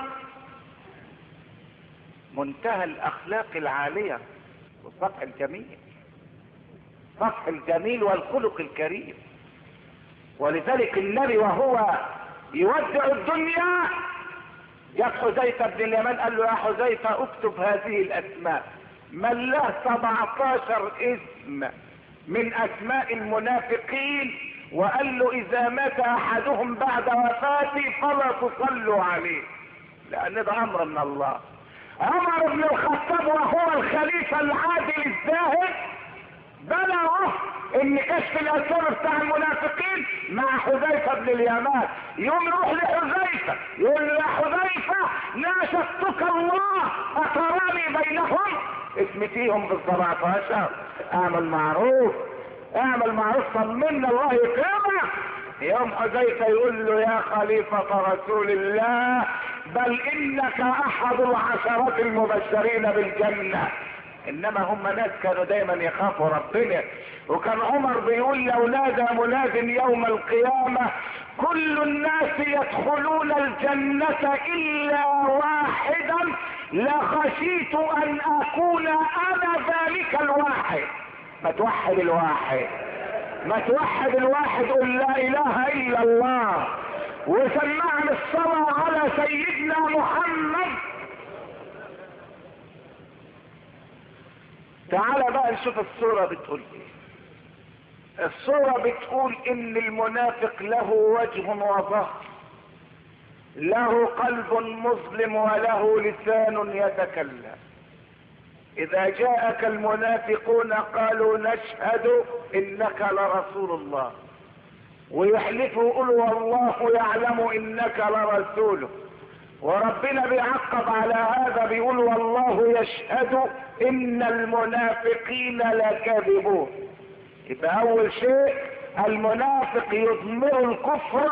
منتهى الاخلاق العالية والصفح الجميل الصفح الجميل والخلق الكريم ولذلك النبي وهو يودع الدنيا جاء حذيفة بن اليمان قال له يا حذيفة اكتب هذه الاسماء من له 17 اسم من اسماء المنافقين وقال له اذا مات احدهم بعد وفاتي فلا تصلوا عليه لان ده امر من الله عمر بن الخطاب وهو الخليفة العادل الزاهد بلغه ان كشف الاسرار بتاع المنافقين مع حذيفه بن اليمان يوم يروح لحذيفه يقول له يا حذيفه ناشدتك الله اتراني بينهم اسمتيهم بال 17 اعمل معروف اعمل معروف طمنا الله يكرمك يوم حذيفه يقول له يا خليفه رسول الله بل انك احد العشرات المبشرين بالجنه انما هم ناس كانوا دايما يخافوا ربنا وكان عمر بيقول لو نادى مناد يوم القيامة كل الناس يدخلون الجنة الا واحدا لخشيت ان اكون انا ذلك الواحد ما توحد الواحد ما توحد الواحد قل لا اله الا الله وسمعنا الصلاة على سيدنا محمد تعال بقى نشوف الصورة بتقول ايه الصورة بتقول ان المنافق له وجه وظهر له قلب مظلم وله لسان يتكلم اذا جاءك المنافقون قالوا نشهد انك لرسول الله ويحلفوا يقولوا والله يعلم انك لرسوله وربنا بيعقب على هذا بيقول والله يشهد ان المنافقين لكاذبون يبقى اول شيء المنافق يضمر الكفر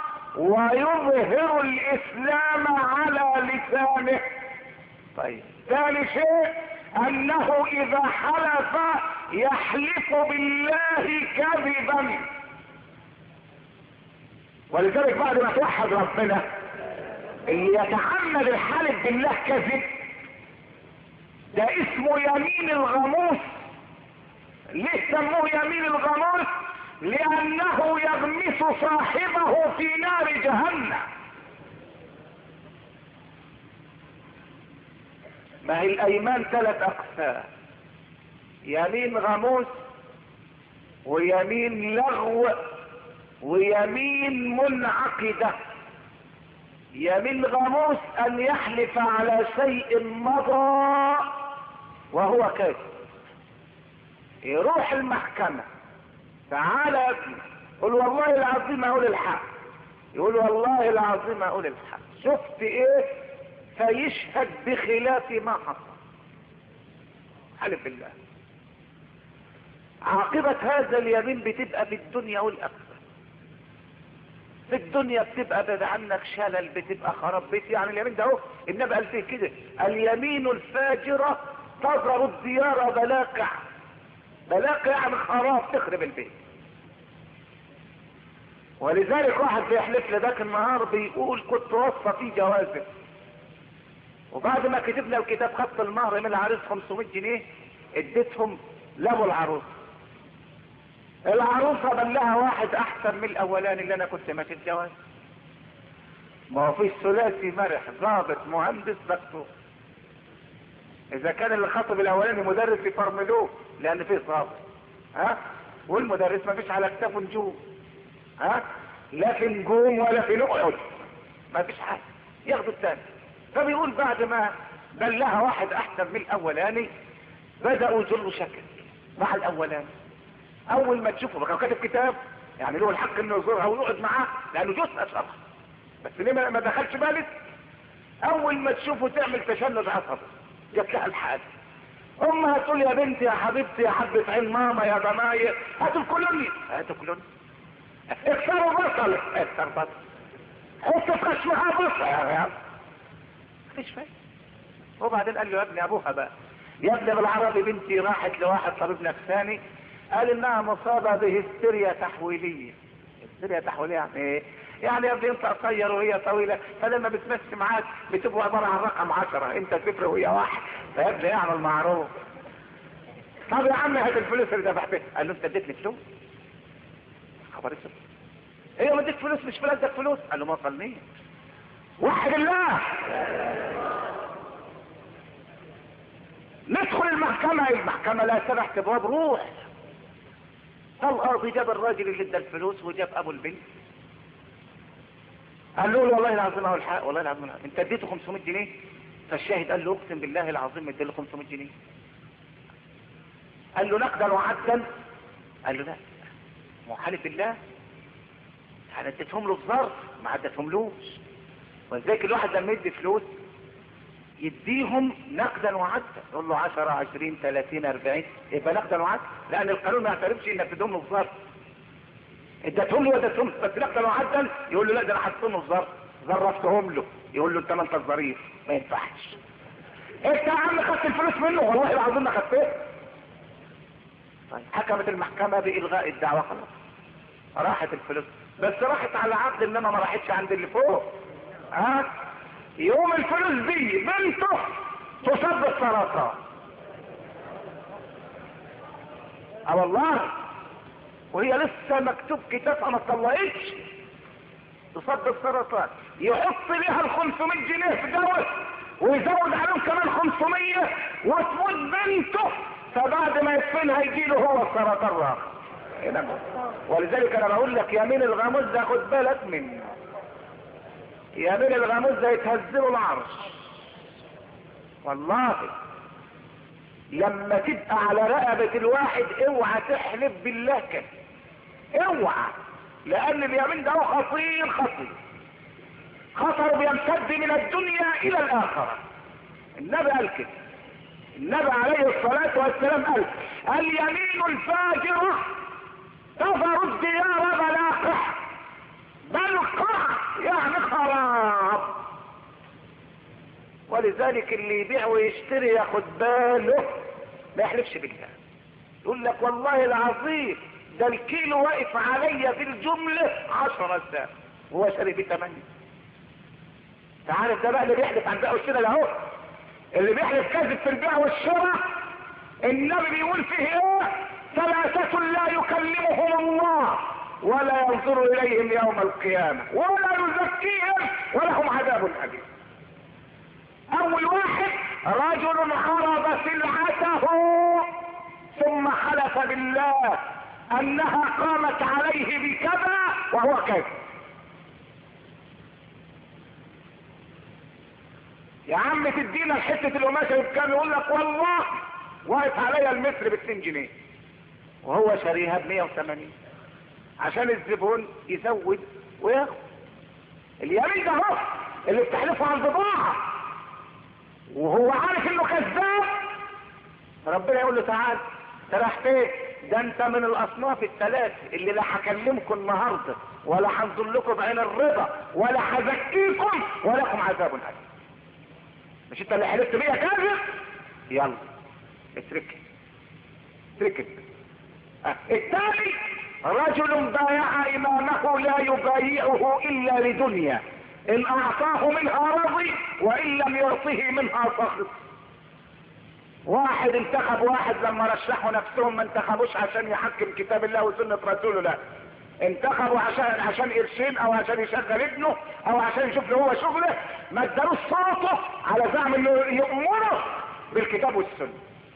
ويظهر الاسلام على لسانه طيب ثاني شيء انه اذا حلف يحلف بالله كذبا ولذلك بعد ما توحد ربنا اللي يتعمد الحلف بالله كذب ده اسمه يمين الغموس ليه سموه يمين الغموس لانه يغمس صاحبه في نار جهنم ما هي الايمان ثلاث اقسام يمين غموس ويمين لغو ويمين منعقده يمين غموس ان يحلف على شيء مضى وهو كاذب يروح المحكمة تعالى يا ابني قل والله العظيم اقول الحق يقول والله العظيم اقول الحق شفت ايه فيشهد بخلاف ما حصل حلف بالله عاقبة هذا اليمين بتبقى في الدنيا والاخرة في الدنيا بتبقى بعد عنك شلل بتبقى خراب بيت يعني اليمين ده اهو النبي قال فيه كده اليمين الفاجرة تضرب الديار بلاقع بلاقع يعني خراب تخرب البيت ولذلك واحد بيحلف لي ذاك النهار بيقول كنت وصى في جوازه وبعد ما كتبنا الكتاب خط المهر من العريس 500 جنيه اديتهم لابو العروس العروسة بل لها واحد احسن من الاولاني اللي انا كنت ماشي الجواز ما هو في ثلاثي مرح ضابط مهندس دكتور اذا كان اللي خطب الاولاني مدرس يفرملوه لان فيه ضابط ها والمدرس ما فيش على كتافه نجوم ها لا في نجوم ولا في نقعد ما فيش حاجه ياخدوا الثاني فبيقول بعد ما بل لها واحد احسن من الاولاني بداوا يجروا شكل مع الاولاني اول ما تشوفه بقى كاتب كتاب يعني له الحق انه يزورها ويقعد معاه لانه جزء شرح بس ليه ما ما دخلش بالك اول ما تشوفه تعمل تشنج عصبي جات لها الحاجه امها تقول يا بنتي يا حبيبتي يا حبة عين ماما يا ضماير هاتوا الكلوني هاتوا الكلوني اكسروا بصل اكسر بصل حطوا في خشمها بصل يا مفيش فايدة وبعدين قال له يا ابني ابوها بقى يا ابني بالعربي بنتي راحت لواحد طبيب نفساني قال انها مصابة بهستيريا تحويلية هستيريا تحويلية يعني ايه؟ يعني يا ابني انت قصير وهي طويلة فلما بتمشي معاك بتبقى عبارة عن رقم عشرة انت صفر وهي واحد فيا ابني اعمل معروف طب يا عم هات الفلوس اللي دفعتها قال له انت اديتني فلوس خبر اسود ايه ما اديت فلوس مش في ادك فلوس قال له ما وصلنيش وحد الله ندخل المحكمة المحكمة لا سمح ابواب روح فالقاضي جاب الراجل اللي ادى الفلوس وجاب ابو البنت قال له والله العظيم اهو الحق والله العظيم الحق. انت اديته 500 جنيه فالشاهد قال له اقسم بالله العظيم ادي له 500 جنيه قال له نقدا وعدا قال له لا محالف بالله انا اديتهم له الظرف ما اديتهم لوش ولذلك الواحد لما يدي فلوس يديهم نقدا وعدا يقول له 10 20 30 40 يبقى نقدا وعدا لان القانون ما يعترفش انك تديهم له الظرف اديتهم له واديتهم بس نقدا وعدا يقول له لا ده انا حطيتهم له الظرف ظرفتهم له يقول له انت ما انت الظريف ما ينفعش انت يا عم خدت الفلوس منه والله العظيم ما خدتها طيب حكمت المحكمة بإلغاء الدعوة خلاص راحت الفلوس بس راحت على عقد انما ما راحتش عند اللي فوق ها يوم الفلوس دي بنته تصاب بالسرطان اه والله وهي لسه مكتوب كتابها ما طلعتش تصاب بالسرطان يحط لها ال 500 جنيه في جوز ويزود عليهم كمان 500 وتموت بنته فبعد ما يدفنها يجي له هو السرطان راخ ولذلك انا بقول لك يمين الغاموس ده خد بالك منه يمين الغاموس ده يتهزله العرش والله لما تبقى على رقبة الواحد اوعى تحلف بالله كده اوعى لان اليمين ده هو خطير خطير خطر بيمتد من الدنيا الى الاخرة النبي قال كده النبي عليه الصلاة والسلام قال اليمين الفاجرة تظهر الديار بلاقح بل قع يعني خراب ولذلك اللي يبيع ويشتري ياخد باله ما يحلفش بالله يقول لك والله العظيم ده الكيلو واقف عليا في الجملة عشرة ساعة وهو شاري بيه ثمانية انت عارف ده بقى اللي بيحلف عن بيع والشراء ده اهو اللي بيحلف كذب في البيع والشراء النبي بيقول فيه ايه ثلاثة لا يكلمهم الله ولا ينظر اليهم يوم القيامة ولا يزكيهم ولهم عذاب أليم اول واحد رجل عرض سلعته ثم حلف بالله انها قامت عليه بكذا وهو كذا يا عم تدينا حته القماشه بكام يقول لك والله واقف عليا المتر ب 2 جنيه وهو شاريها ب 180 عشان الزبون يزود وياخد اليمين ده اهو اللي بتحلفه على البضاعه وهو عارف انه كذاب ربنا يقول له تعال سرحت ايه ده انت من الاصناف الثلاث اللي لا هكلمكم النهارده ولا هنظر لكم بعين الرضا ولا هزكيكم ولكم عذاب اليم مش انت اللي حلفت بيا كاذب يلا اترك اترك اه. الثاني رجل بايع امامه لا يبايعه الا لدنيا ان اعطاه منها رضي وان لم يعطه منها سخط واحد انتخب واحد لما رشحوا نفسهم ما انتخبوش عشان يحكم كتاب الله وسنة رسوله لا انتخبوا عشان عشان قرشين او عشان يشغل ابنه او عشان يشوف له هو شغله ما ادالوش صوته على زعم انه يؤمره بالكتاب والسنة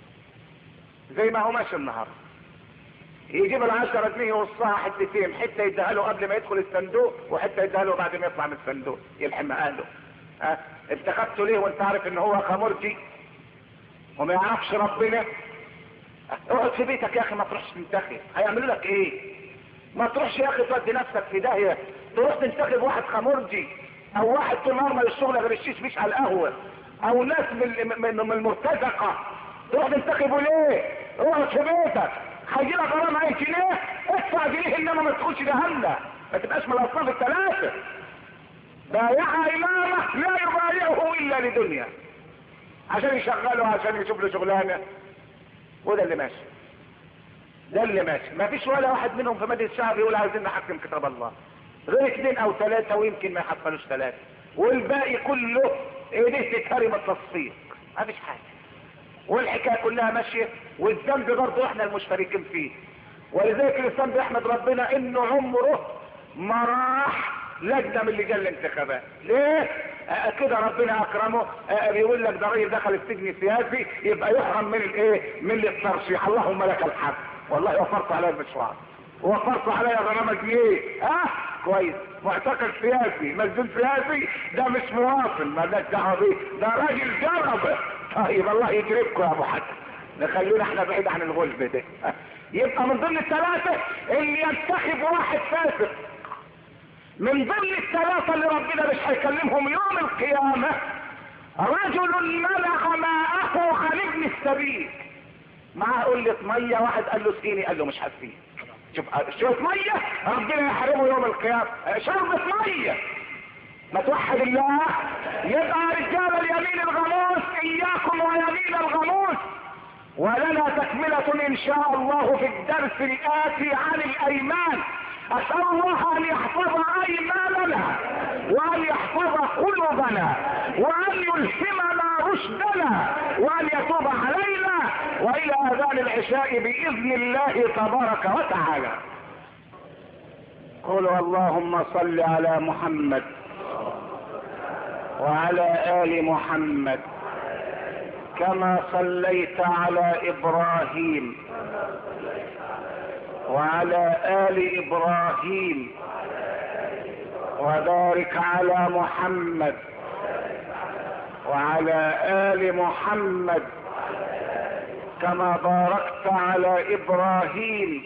زي ما هو ماشي النهارده يجيب العشرة جنيه يوصها حتتين حتة يديها له قبل ما يدخل الصندوق وحتة يديها له بعد ما يطلع من الصندوق يلحم اهله ها انتخبته ليه وانت عارف ان هو خمرجي وما يعرفش ربنا اقعد في بيتك يا اخي ما تروحش تنتخب هيعملوا لك ايه ما تروحش يا اخي تودي نفسك في داهيه تروح تنتخب واحد خمرجي او واحد طول النهار ما الشغل غير الشيش مش على القهوه او ناس من من من المرتزقه تروح تنتخبوا ليه اقعد في بيتك هيجي لك غرامه اي جنيه ادفع جنيه انما ما تدخلش جهنم ما تبقاش من الاصناف الثلاثه بايع امامه لا يبايعه الا لدنيا عشان يشغله عشان يشوف له شغلانه وده اللي ماشي ده اللي ماشي ما فيش ولا واحد منهم في مجلس الشعب يقول عايزين نحكم كتاب الله غير اثنين او ثلاثة ويمكن ما يحصلوش ثلاثة والباقي كله ايديه تتهرم التصفيق ما فيش حاجة والحكاية كلها ماشية والذنب برضه احنا المشتركين فيه ولذلك الاسلام بيحمد ربنا انه عمره ما راح لجنه من لجان الانتخابات ليه آه كده ربنا اكرمه آه بيقول لك ده راجل دخل السجن سياسي يبقى يحرم من الايه من الترشيح اللهم لك الحمد والله وفرت عليا المشوار وفرت عليا غرامة جنيه ها آه كويس معتقل سياسي مسجون سياسي ده مش مواطن مالناش دعوه بيه ده راجل جرب طيب الله يجربكم يا ابو حسن نخلينا احنا بعيد عن الغلب ده يبقى من ضمن الثلاثه اللي ينتخب واحد فاسق من ضمن الثلاثة اللي ربنا مش هيكلمهم يوم القيامة رجل منع ماءه عن ابن السبيل معاه قلة مية واحد قال له اسقيني قال له مش هسقيك شوف شوف مية ربنا يحرمه يوم القيامة شربة مية ما توحد الله يبقى رجال اليمين الغموس اياكم ويمين الغموس ولنا تكملة ان شاء الله في الدرس الاتي عن الايمان اسأل الله ان يحفظ ايماننا وان يحفظ قلوبنا وان يلهمنا رشدنا وان يتوب علينا والى اذان العشاء باذن الله تبارك وتعالى قولوا اللهم صل على محمد وعلى ال محمد كما صليت على ابراهيم وعلى آل إبراهيم وبارك على محمد وعلى آل محمد كما باركت على إبراهيم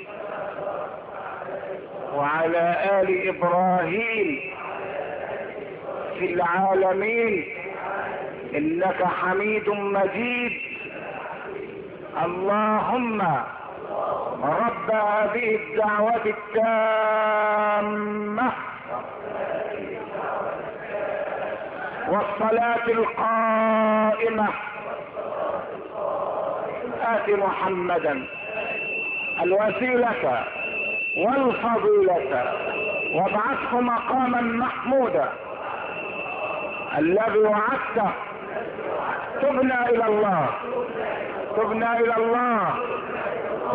وعلى آل إبراهيم في العالمين إنك حميد مجيد اللهم رب هذه الدعوة التامة والصلاة القائمة آت محمدا الوسيلة والفضيلة وابعثه مقاما محمودا الذي وعدته تبنا إلى الله تبنا إلى الله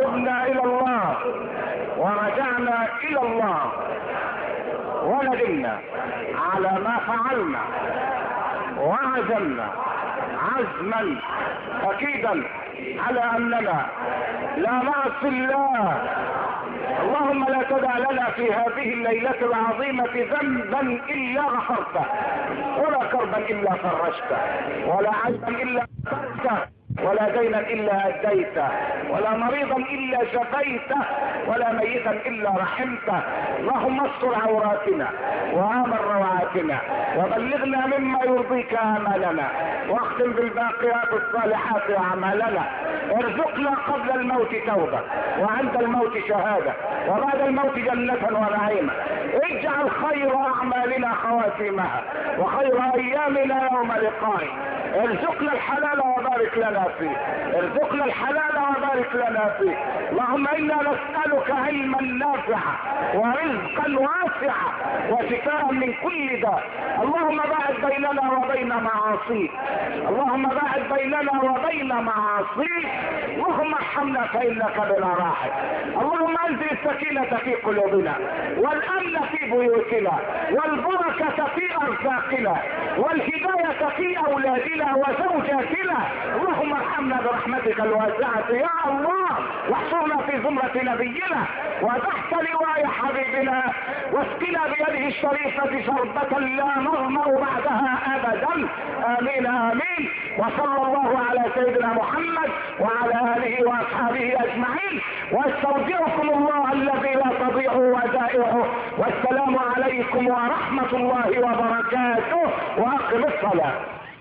تبنا الى الله ورجعنا الى الله وندمنا على ما فعلنا وعزمنا عزما اكيدا على اننا لا نعصي الله اللهم لا تدع لنا في هذه الليلة العظيمة ذنبا إلا غفرته ولا كربا إلا فرجته ولا عيبا إلا سترته ولا دينا الا اديته ولا مريضا الا شفيته ولا ميتا الا رحمته اللهم استر عوراتنا وامن روعاتنا وبلغنا مما يرضيك امالنا واختم بالباقيات الصالحات اعمالنا ارزقنا قبل الموت توبه وعند الموت شهاده وبعد الموت جنه ونعيما اجعل خير اعمالنا خواتيمها وخير ايامنا يوم لقائك ارزقنا الحلال وبارك لنا فيه ارزقنا الحلال وبارك لنا فيه اللهم انا نسألك علما نافعا ورزقا واسعا وشفاء من كل داء اللهم باعد بيننا وبين معاصيك اللهم باعد بيننا وبين معاصيك اللهم ارحمنا فانك بنا راحم اللهم انزل السكينة في قلوبنا والامن في بيوتنا والبركة في ارزاقنا والهداية في اولادنا وزوجاتنا اللهم ارحمنا برحمتك الواسعة يا الله واحصرنا في زمرة نبينا وتحت لواء حبيبنا واسقنا بيده الشريفة شربة لا نظمأ بعدها ابدا امين امين وصلى الله على سيدنا محمد وعلى اله واصحابه اجمعين واستودعكم الله الذي لا تضيع ودائعه والسلام عليكم ورحمة الله وبركاته واقم الصلاة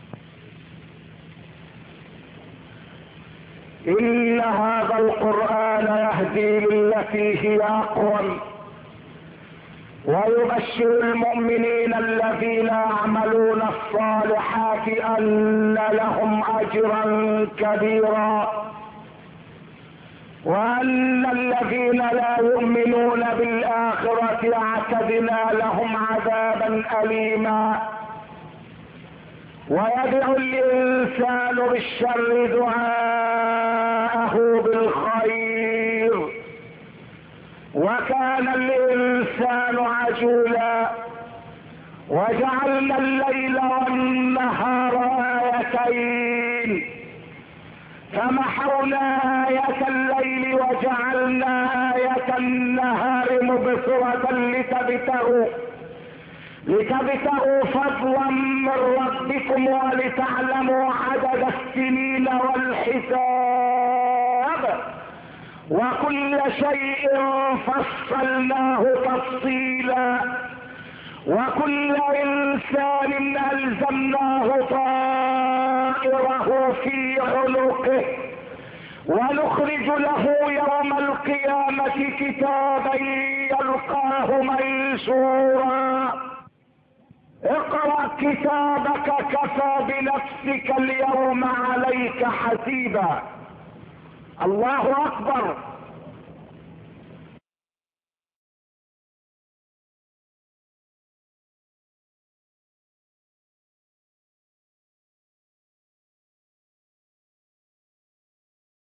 إن هذا القرآن يهدي للتي هي أقوم ويبشر المؤمنين الذين يعملون الصالحات أن لهم أجرا كبيرا وأن الذين لا يؤمنون بالآخرة اعتدنا لهم عذابا أليما ويدعو الإنسان بالشر دعاءه بالخير وكان الإنسان عجولا وجعلنا الليل والنهار آيتين فمحونا آية الليل وجعلنا آية النهار مبصرة لتبتغوا لتبتغوا فضلا من ربكم ولتعلموا عدد السنين والحساب وكل شيء فصلناه تفصيلا وكل انسان الزمناه طائره في عنقه ونخرج له يوم القيامة كتابا يلقاه منشورا اقرأ كتابك كفى بنفسك اليوم عليك حسيبا الله اكبر